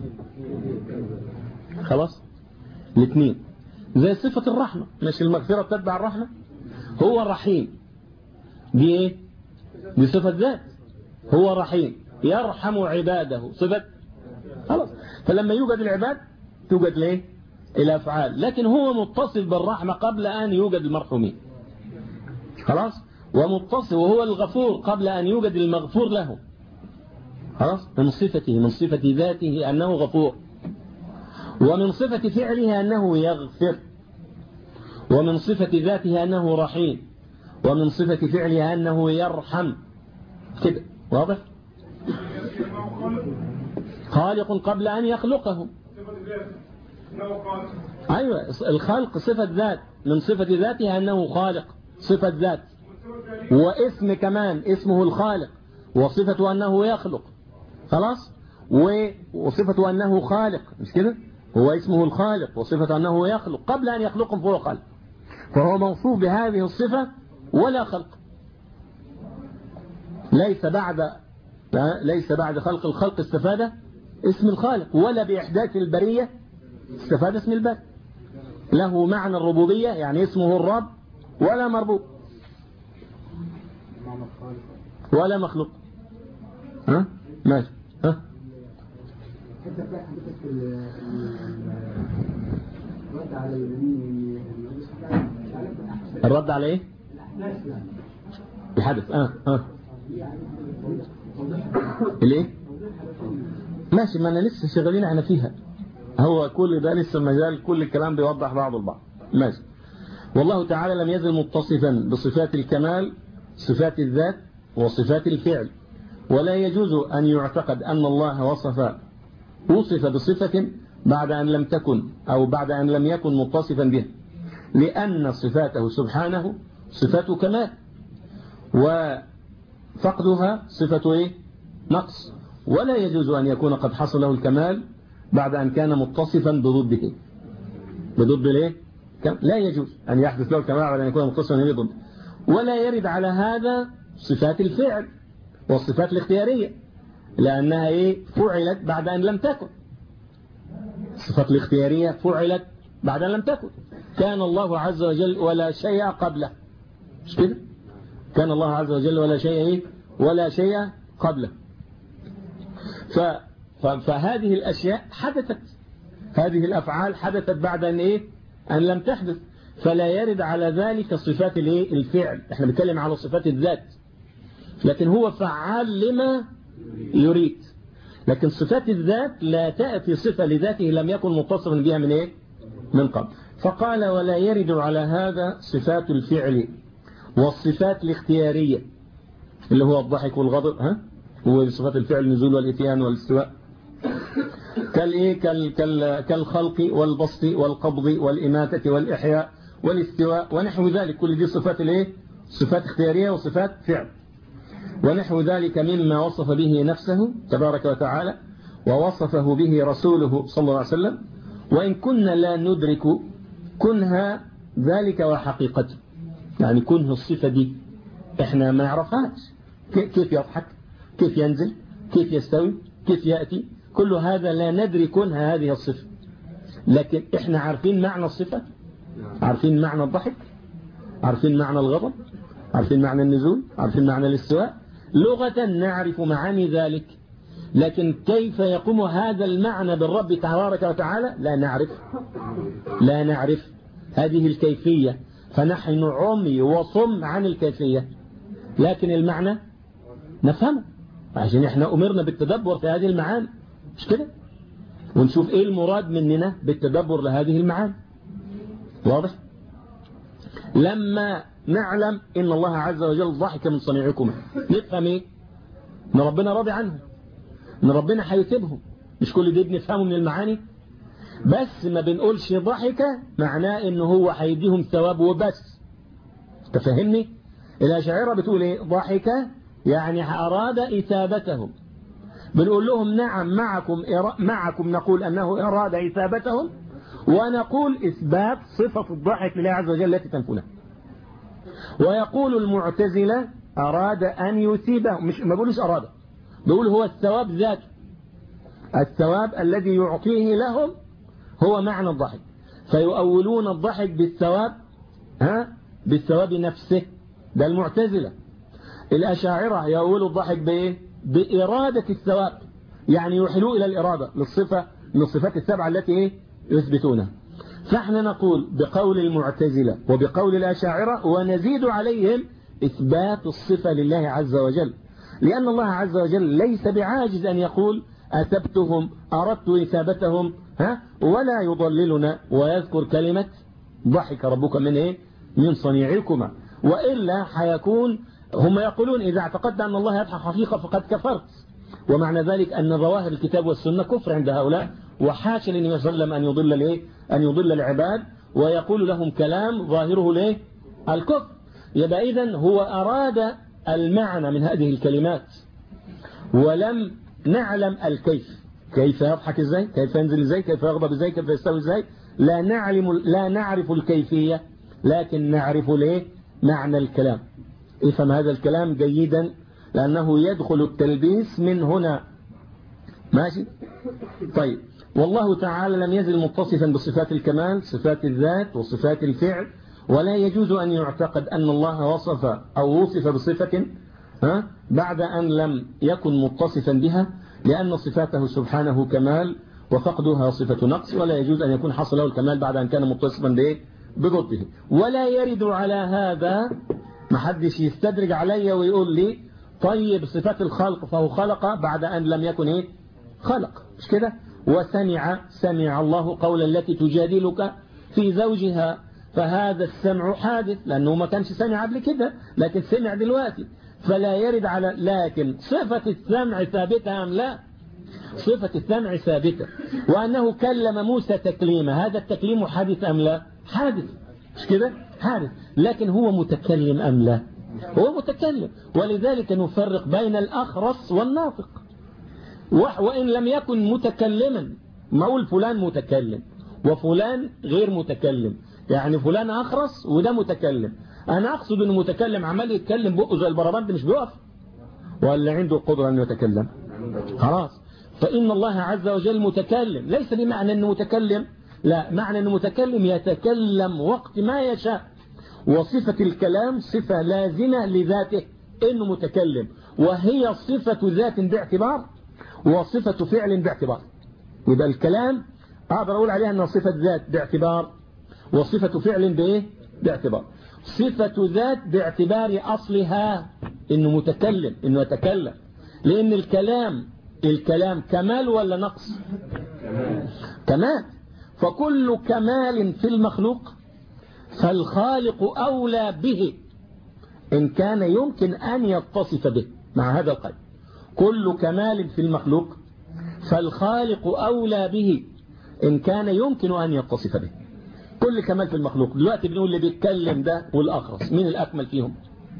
خلاص الاثنين زي صفة الرحمة مش المغفرة تتبع الرحمة هو رحيم دي ايه دي صفة ذات هو رحيم يرحم عباده صفة خلاص فلما يوجد العباد توجد ليه الافعال لكن هو متصف بالرحمة قبل ان يوجد المرحومين خلاص ومتصف وهو الغفور قبل ان يوجد المغفور له خلاص من صفته من صفة ذاته أنه غفور ومن صفة فعله أنه يغفر ومن صفة ذاته أنه رحيم ومن صفة فعله أنه يرحم كده واضح خالق قبل أن يخلقه أيوة الخلق صفة ذات من صفة ذاته أنه خالق صفة ذات واسم كمان اسمه الخالق وصفة أنه يخلق خلاص و- وصفة أنه خالق مش كده هو اسمه الخالق وصفة أنه يخلق قبل أن يخلقهم فهو خالق فهو موصوف بهذه الصفة ولا خلق ليس بعد ليس بعد خلق الخلق استفاد اسم الخالق ولا بإحداث البرية استفاد اسم الباري له معنى الربوبية يعني اسمه الرب ولا مربوب ولا مخلوق ها ماشي ها حتى في حضرتك في ال- الرد على اليمين مش عارف الأحداث الرد على ايه الأحداث يعني الحدث اه اه يعني الايه ماشي ما انا لسه شغالين احنا فيها هو كل ده لسه مجال كل الكلام بيوضح بعض البعض ماشي والله تعالى لم يزل متصفا بصفات الكمال صفات الذات وصفات الفعل ولا يجوز أن يعتقد أن الله وصف وصف بصفة بعد أن لم تكن أو بعد أن لم يكن متصفا بها لأن صفاته سبحانه صفات كمال وفقدها صفة إيه؟ نقص ولا يجوز أن يكون قد حصل له الكمال بعد أن كان متصفا بضده بضد الايه كم- لا يجوز أن يحدث له الكمال ولا أن يكون متصلا به ضد ولا يرد على هذا صفات الفعل والصفات الاختيارية لأنها إيه فعلت بعد أن لم تكن الصفات الاختيارية فعلت بعد أن لم تكن كان الله عز وجل ولا شيء قبله مش كده كان الله عز وجل ولا شيء إيه ولا شيء قبله ف... ف... فهذه الأشياء حدثت هذه الأفعال حدثت بعد أن إيه أن لم تحدث فلا يرد على ذلك صفات الإيه الفعل احنا بنتكلم على صفات الذات لكن هو فعال لما يريد لكن صفات الذات لا تأتي صفة لذاته لم يكن متصفا بها من إيه من قبل فقال ولا يرد على هذا صفات الفعل والصفات الاختيارية اللي هو الضحك والغضب ها هو صفات الفعل النزول والإتيان والاستواء كالإيه كال كال كالخلق والبسط والقبض والإماتة والإحياء والاستواء ونحو ذلك كل دي صفات الإيه صفات اختيارية وصفات فعل ونحو ذلك مما وصف به نفسه تبارك وتعالى ووصفه به رسوله صلى الله عليه وسلم وإن كنا لا ندرك كنها ذلك وحقيقته يعني كنه الصفة دي احنا ما نعرفهاش كيف يضحك كيف ينزل كيف يستوي كيف يأتي كل هذا لا ندري كنها هذه الصفة لكن احنا عارفين معنى الصفة عارفين معنى الضحك عارفين معنى الغضب عارفين معنى النزول عارفين معنى الاستواء لغة نعرف معاني ذلك لكن كيف يقوم هذا المعنى بالرب تبارك وتعالى لا نعرف لا نعرف هذه الكيفية فنحن عمي وصم عن الكيفية لكن المعنى نفهمه عشان احنا أمرنا بالتدبر في هذه المعاني مش كده ونشوف ايه المراد مننا بالتدبر لهذه المعاني واضح لما نعلم ان الله عز وجل ضحك من صنيعكم نفهم ايه ان ربنا راضي عنهم ان ربنا هيثيبهم مش كل دي بنفهمه من المعاني بس ما بنقولش ضحك معناه ان هو هيديهم ثواب وبس تفهمني الاشاعره بتقول ايه ضحك يعني اراد اثابتهم بنقول لهم نعم معكم معكم نقول انه اراد اثابتهم ونقول اثبات صفه الضحك لله عز وجل التي تنفونها ويقول المعتزلة أراد أن يثيبهم مش ما بيقولوش أراد بيقول هو الثواب ذاته الثواب الذي يعطيه لهم هو معنى الضحك فيؤولون الضحك بالثواب ها بالثواب نفسه ده المعتزلة الأشاعرة يؤولوا الضحك بإيه بإرادة الثواب يعني يحلوا إلى الإرادة للصفة من الصفات السبعة التي إيه يثبتونها فاحنا نقول بقول المعتزلة وبقول الأشاعرة ونزيد عليهم إثبات الصفة لله عز وجل لأن الله عز وجل ليس بعاجز أن يقول أثبتهم أردت إثابتهم ها ولا يضللنا ويذكر كلمة ضحك ربك من إيه من صنيعكما وإلا حيكون هم يقولون إذا اعتقدت أن الله يضحك حقيقة فقد كفرت ومعنى ذلك أن ظواهر الكتاب والسنة كفر عند هؤلاء وحاشا للنبي صلى الله عليه وسلم أن يضل الايه أن يضل العباد ويقول لهم كلام ظاهره الايه الكفر يبقى إذن هو أراد المعنى من هذه الكلمات ولم نعلم الكيف كيف يضحك ازاي كيف ينزل ازاي كيف يغضب ازاي كيف يستوي ازاي لا نعلم لا نعرف الكيفية لكن نعرف ليه معنى الكلام افهم هذا الكلام جيدا لأنه يدخل التلبيس من هنا ماشي طيب والله تعالى لم يزل متصفا بصفات الكمال صفات الذات وصفات الفعل ولا يجوز أن يعتقد أن الله وصف أو وصف بصفة ها بعد أن لم يكن متصفا بها لأن صفاته سبحانه كمال وفقدها صفة نقص ولا يجوز أن يكون حصل له الكمال بعد أن كان متصفا بإيه بضده ولا يرد على هذا محدش يستدرج علي ويقول لي طيب صفات الخلق فهو خلق بعد أن لم يكن إيه خلق مش كده وسمع سمع الله قول التي تجادلك في زوجها فهذا السمع حادث لأنه ما كانش سمع قبل كده لكن سمع دلوقتي فلا يرد على لكن صفة السمع ثابتة أم لا صفة السمع ثابتة وأنه كلم موسى تكليما هذا التكليم حادث أم لا حادث مش كده حادث لكن هو متكلم أم لا هو متكلم ولذلك نفرق بين الأخرس والناطق وإن لم يكن متكلما ما أقول فلان متكلم وفلان غير متكلم يعني فلان أخرس وده متكلم أنا أقصد أنه متكلم عمال يتكلم بقه زي البربند مش بيقف ولا عنده القدرة أن يتكلم خلاص فإن الله عز وجل متكلم ليس بمعنى أنه متكلم لا معنى أنه متكلم يتكلم وقت ما يشاء وصفة الكلام صفة لازمة لذاته أنه متكلم وهي صفة ذات باعتبار وصفة فعل باعتبار يبقى الكلام أقدر أقول عليها أنها صفة ذات باعتبار وصفة فعل بإيه باعتبار صفة ذات باعتبار أصلها إنه متكلم إنه يتكلم لأن الكلام الكلام كمال ولا نقص كمال فكل كمال في المخلوق فالخالق أولى به إن كان يمكن أن يتصف به مع هذا القيد كل كمال في المخلوق فالخالق أولى به إن كان يمكن أن يتصف به كل كمال في المخلوق دلوقتي بنقول اللي بيتكلم ده والأخرس مين الأكمل فيهم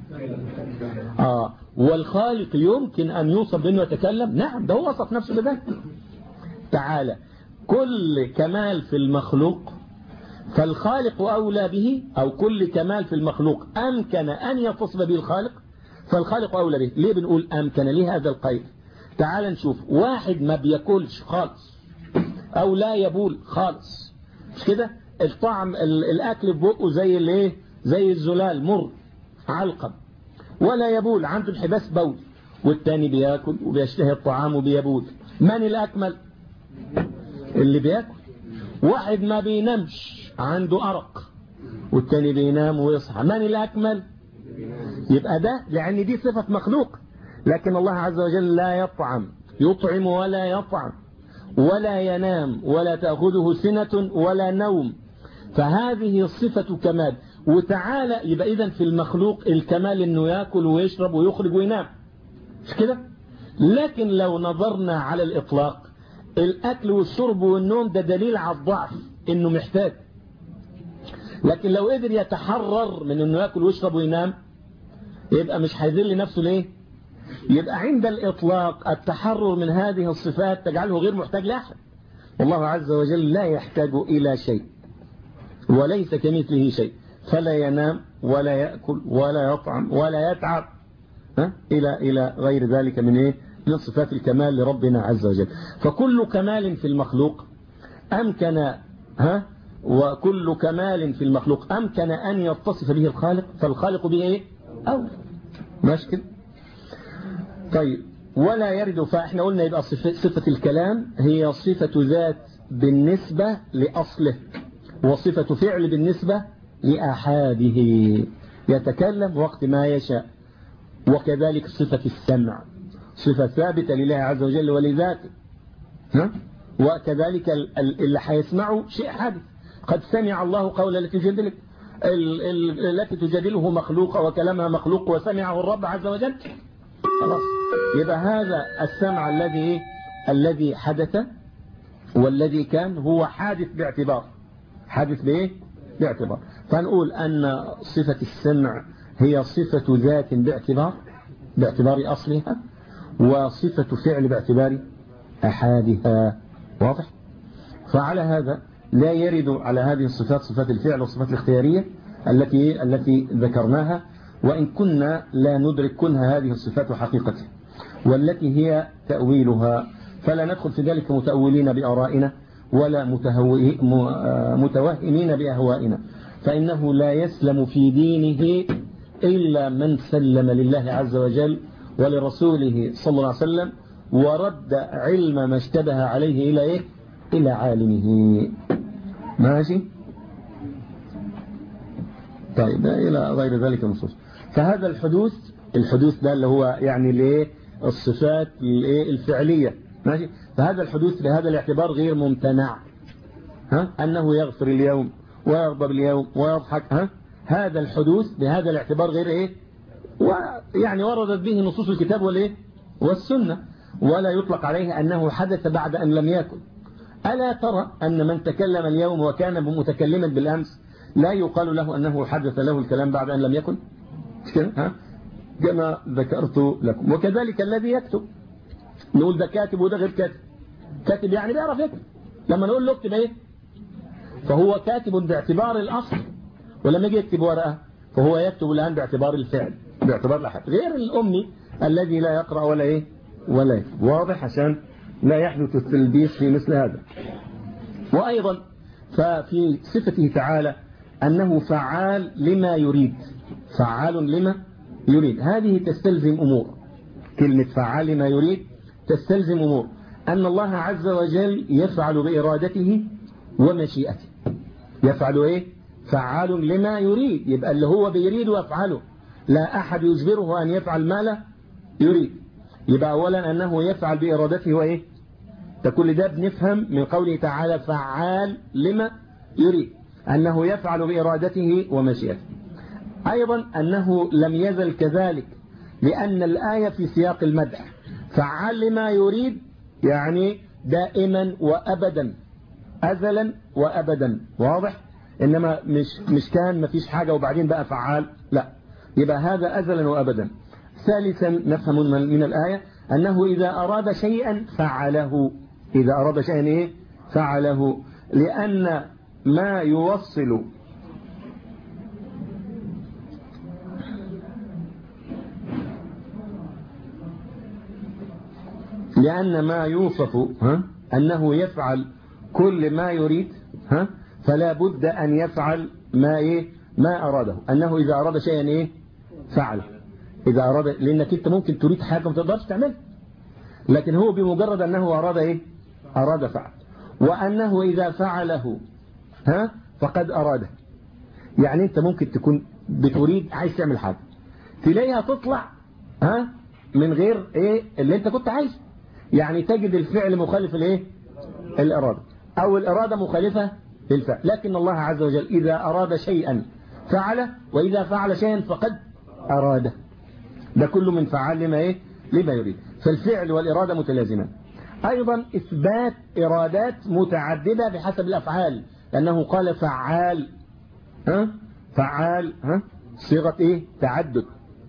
آه والخالق يمكن أن يوصف بأنه يتكلم نعم ده هو وصف نفسه بذلك تعالى كل كمال في المخلوق فالخالق أولى به أو كل كمال في المخلوق أمكن أن يتصف به الخالق فالخالق أولى به ليه بنقول أمكن ليه هذا القيد تعال نشوف واحد ما بياكلش خالص أو لا يبول خالص مش كده الطعم الأكل في بقه زي الايه زي الزلال مر علقم ولا يبول عنده انحباس بول والتاني بياكل وبيشتهي الطعام وبيبول من الأكمل اللي بياكل واحد ما بينامش عنده أرق والتاني بينام ويصحى من الأكمل يبقى ده لأن دي صفة مخلوق لكن الله عز وجل لا يطعم يطعم ولا يطعم ولا ينام ولا تأخذه سنة ولا نوم فهذه صفة كمال وتعالى يبقى إذن في المخلوق الكمال انه يأكل ويشرب ويخرج وينام مش كده لكن لو نظرنا على الإطلاق الأكل والشرب والنوم ده دليل على الضعف انه محتاج لكن لو قدر يتحرر من انه يأكل ويشرب وينام يبقى مش هيذل نفسه ليه يبقى عند الإطلاق التحرر من هذه الصفات تجعله غير محتاج لأحد والله عز وجل لا يحتاج إلى شيء وليس كمثله شيء فلا ينام ولا يأكل ولا يطعم ولا يتعب ها؟ إلى إلى غير ذلك من إيه من صفات الكمال لربنا عز وجل فكل كمال في المخلوق أمكن ها وكل كمال في المخلوق أمكن أن يتصف به الخالق فالخالق به إيه أو ماشي كده طيب ولا يرد فاحنا قلنا يبقى صفة الكلام هي صفة ذات بالنسبة لأصله وصفة فعل بالنسبة لأحاده يتكلم وقت ما يشاء وكذلك صفة السمع صفة ثابتة لله عز وجل ولذاته ها؟ وكذلك اللي هيسمعه شيء حادث قد سمع الله قول التي تجادلك التي تجادله مخلوقة وكلامها مخلوق وسمعه الرب عز وجل خلاص يبقى هذا السمع الذي الذي حدث والذي كان هو حادث باعتبار حادث بايه باعتبار فنقول أن صفة السمع هي صفة ذات باعتبار باعتبار أصلها وصفة فعل باعتبار أحادها واضح فعلى هذا لا يرد على هذه الصفات صفات الفعل والصفات الاختيارية التي التي ذكرناها وإن كنا لا ندرك كنها هذه الصفات وحقيقتها والتي هي تأويلها فلا ندخل في ذلك متأولين بآرائنا ولا متوهمين بأهوائنا فإنه لا يسلم في دينه إلا من سلم لله عز وجل ولرسوله صلى الله عليه وسلم ورد علم ما اشتبه عليه إلى إيه؟ إلى عالمه ماشي طيب إلى غير ذلك النصوص فهذا الحدوث الحدوث ده اللي هو يعني الايه الصفات الايه الفعلية ماشي فهذا الحدوث بهذا الاعتبار غير ممتنع ها أنه يغفر اليوم ويغضب اليوم ويضحك ها هذا الحدوث بهذا الاعتبار غير ايه ويعني وردت به نصوص الكتاب والايه والسنة ولا يطلق عليه أنه حدث بعد أن لم يكن ألا ترى أن من تكلم اليوم وكان متكلما بالأمس لا يقال له أنه حدث له الكلام بعد أن لم يكن ها كما ذكرت لكم وكذلك الذي يكتب نقول ده كاتب وده غير كاتب كاتب يعني بيعرف يكتب لما نقول له اكتب ايه فهو كاتب باعتبار الأصل ولما يجي يكتب ورقة فهو يكتب الآن باعتبار الفعل باعتبار الأحد غير الأمي الذي لا يقرأ ولا إيه ولا يكتب واضح عشان لا يحدث التلبيس في مثل هذا وأيضا ففي صفته تعالى أنه فعال لما يريد فعال لما يريد هذه تستلزم أمور كلمة فعال لما يريد تستلزم أمور أن الله عز وجل يفعل بإرادته ومشيئته يفعل إيه فعال لما يريد يبقى اللي هو بيريد يفعله لا أحد يجبره أن يفعل ما لا يريد يبقى أولا أنه يفعل بإرادته وإيه فكل ده بنفهم من قوله تعالى فعال لما يريد أنه يفعل بإرادته ومشيئته أيضا أنه لم يزل كذلك لأن الآية في سياق المدح فعال لما يريد يعني دائما وأبدا أزلا وأبدا واضح إنما مش, مش كان ما فيش حاجة وبعدين بقى فعال لا يبقى هذا أزلا وأبدا ثالثا نفهم من الآية أنه إذا أراد شيئا فعله إذا أراد شيئا إيه فعله لأن ما يوصل لأن ما يوصف ها أنه يفعل كل ما يريد ها فلا بد أن يفعل ما إيه ما أراده أنه إذا أراد شيئا إيه فعل إذا أراد لأنك أنت ممكن تريد حاجة ما تقدرش تعملها لكن هو بمجرد أنه أراد إيه أراد فعل وأنه إذا فعله ها فقد أراده يعني أنت ممكن تكون بتريد عايز تعمل حاجة تلاقيها تطلع ها من غير إيه اللي أنت كنت عايز يعني تجد الفعل مخالف الايه الإرادة أو الإرادة مخالفة للفعل لكن الله عز وجل إذا أراد شيئا فعله وإذا فعل شيئا فقد أراده ده كله من فعال لما إيه لما يريد فالفعل والإرادة متلازمان أيضا إثبات إرادات متعددة بحسب الأفعال لأنه قال فعال ها فعال ها صيغة إيه تعدد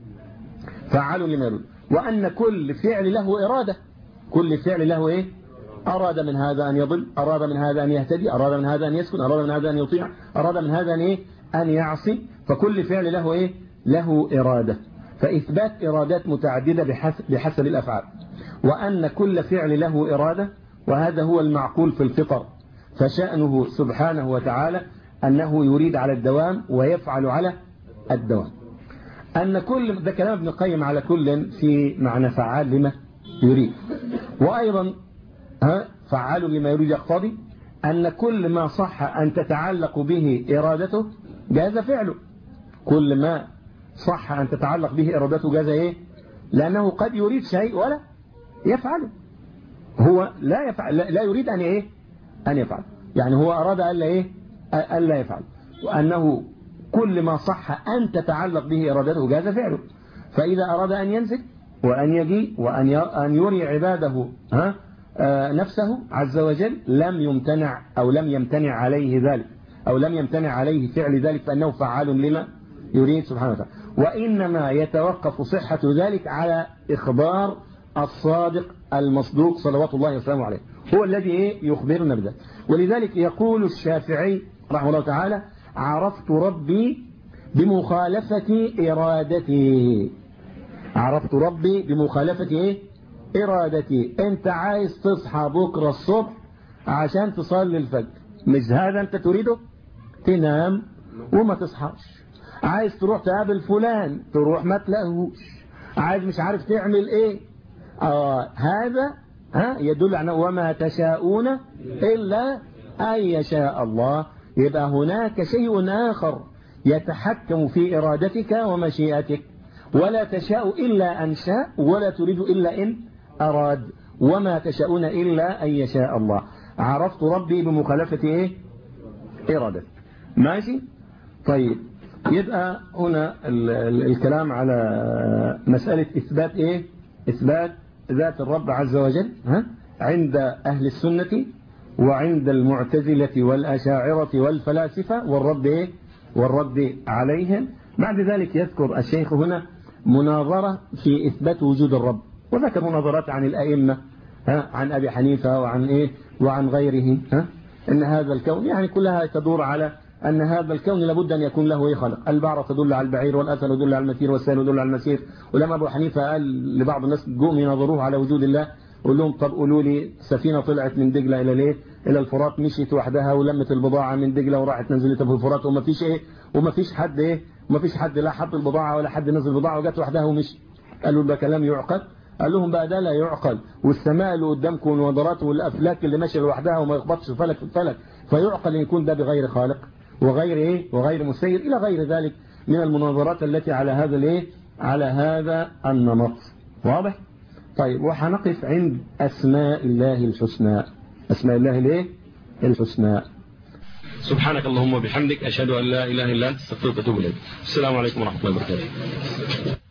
فعال لما يريد وأن كل فعل له إرادة كل فعل له إيه أراد من هذا أن يضل أراد من هذا أن يهتدي أراد من هذا أن يسكن أراد من هذا أن يطيع أراد من هذا أن إيه أن يعصي فكل فعل له إيه له إرادة فإثبات إرادات متعددة بحسب, بحسب الأفعال وأن كل فعل له إرادة وهذا هو المعقول في الفطر فشأنه سبحانه وتعالى أنه يريد على الدوام ويفعل على الدوام أن كل ده كلام ابن القيم على كل في معنى فعال لما يريد وأيضا ها فعال لما يريد يقتضي أن كل ما صح أن تتعلق به إرادته جاز فعله كل ما صح أن تتعلق به إرادته جاز إيه لأنه قد يريد شيء ولا يفعله هو لا يفعل لا يريد أن إيه أن يفعل يعني هو أراد ألا إيه ألا يفعل وأنه كل ما صح أن تتعلق به إرادته جاز فعله فإذا أراد أن ينزل وأن يجي وأن أن يري عباده ها نفسه عز وجل لم يمتنع أو لم يمتنع عليه ذلك أو لم يمتنع عليه فعل ذلك فأنه فعال لما يريد سبحانه وتعالى وإنما يتوقف صحة ذلك على إخبار الصادق المصدوق صلوات الله وسلامه عليه هو الذي إيه يخبرنا بذلك ولذلك يقول الشافعي رحمه الله تعالى عرفت ربي بمخالفة إرادتي عرفت ربي بمخالفة إيه إرادتي أنت عايز تصحى بكرة الصبح عشان تصلي الفجر مش هذا أنت تريده تنام وما تصحاش عايز تروح تقابل فلان تروح ما تلاقيهوش عايز مش عارف تعمل ايه آه هذا ها يدل على وما تشاءون إلا أن يشاء الله يبقى هناك شيء آخر يتحكم في إرادتك ومشيئتك ولا تشاء إلا أن شاء ولا تريد إلا إن أراد وما تشاءون إلا أن يشاء الله عرفت ربي بمخالفة إيه إرادتك ماشي طيب يبقى هنا الكلام على مسألة إثبات إيه إثبات ذات الرب عز وجل ها؟ عند أهل السنة وعند المعتزلة والأشاعرة والفلاسفة والرد إيه والرد عليهم بعد ذلك يذكر الشيخ هنا مناظرة في إثبات وجود الرب وذكر مناظرات عن الأئمة ها عن أبي حنيفة وعن إيه وعن غيره ها ان هذا الكون يعني كلها تدور على أن هذا الكون لابد أن يكون له إيه خلق البعرة تدل على البعير والأثر يدل على المسير والسائل يدل على المسير ولما أبو حنيفة قال لبعض الناس جوهم ينظروه على وجود الله قول لهم طب قولوا لي سفينة طلعت من دجلة إلى ليه إلى الفرات مشيت وحدها ولمت البضاعة من دجلة وراحت نزلت في الفرات وما فيش إيه وما فيش حد إيه وما فيش حد لا حط البضاعة ولا حد نزل البضاعة وجت وحدها ومشي قالوا ده كلام يعقل قال لهم بقى ده لا يعقل والسماء اللي قدامكم والنظرات والأفلاك اللي ماشية لوحدها وما يخبطش فلك في الفلك فيعقل أن يكون ده بغير خالق وغير ايه وغير مسير الى غير ذلك من المناظرات التي على هذا الايه على هذا النمط واضح طيب وحنقف عند اسماء الله الحسنى اسماء الله الايه الحسنى سبحانك اللهم وبحمدك اشهد ان لا اله الا انت استغفرك واتوب اليك السلام عليكم ورحمه الله وبركاته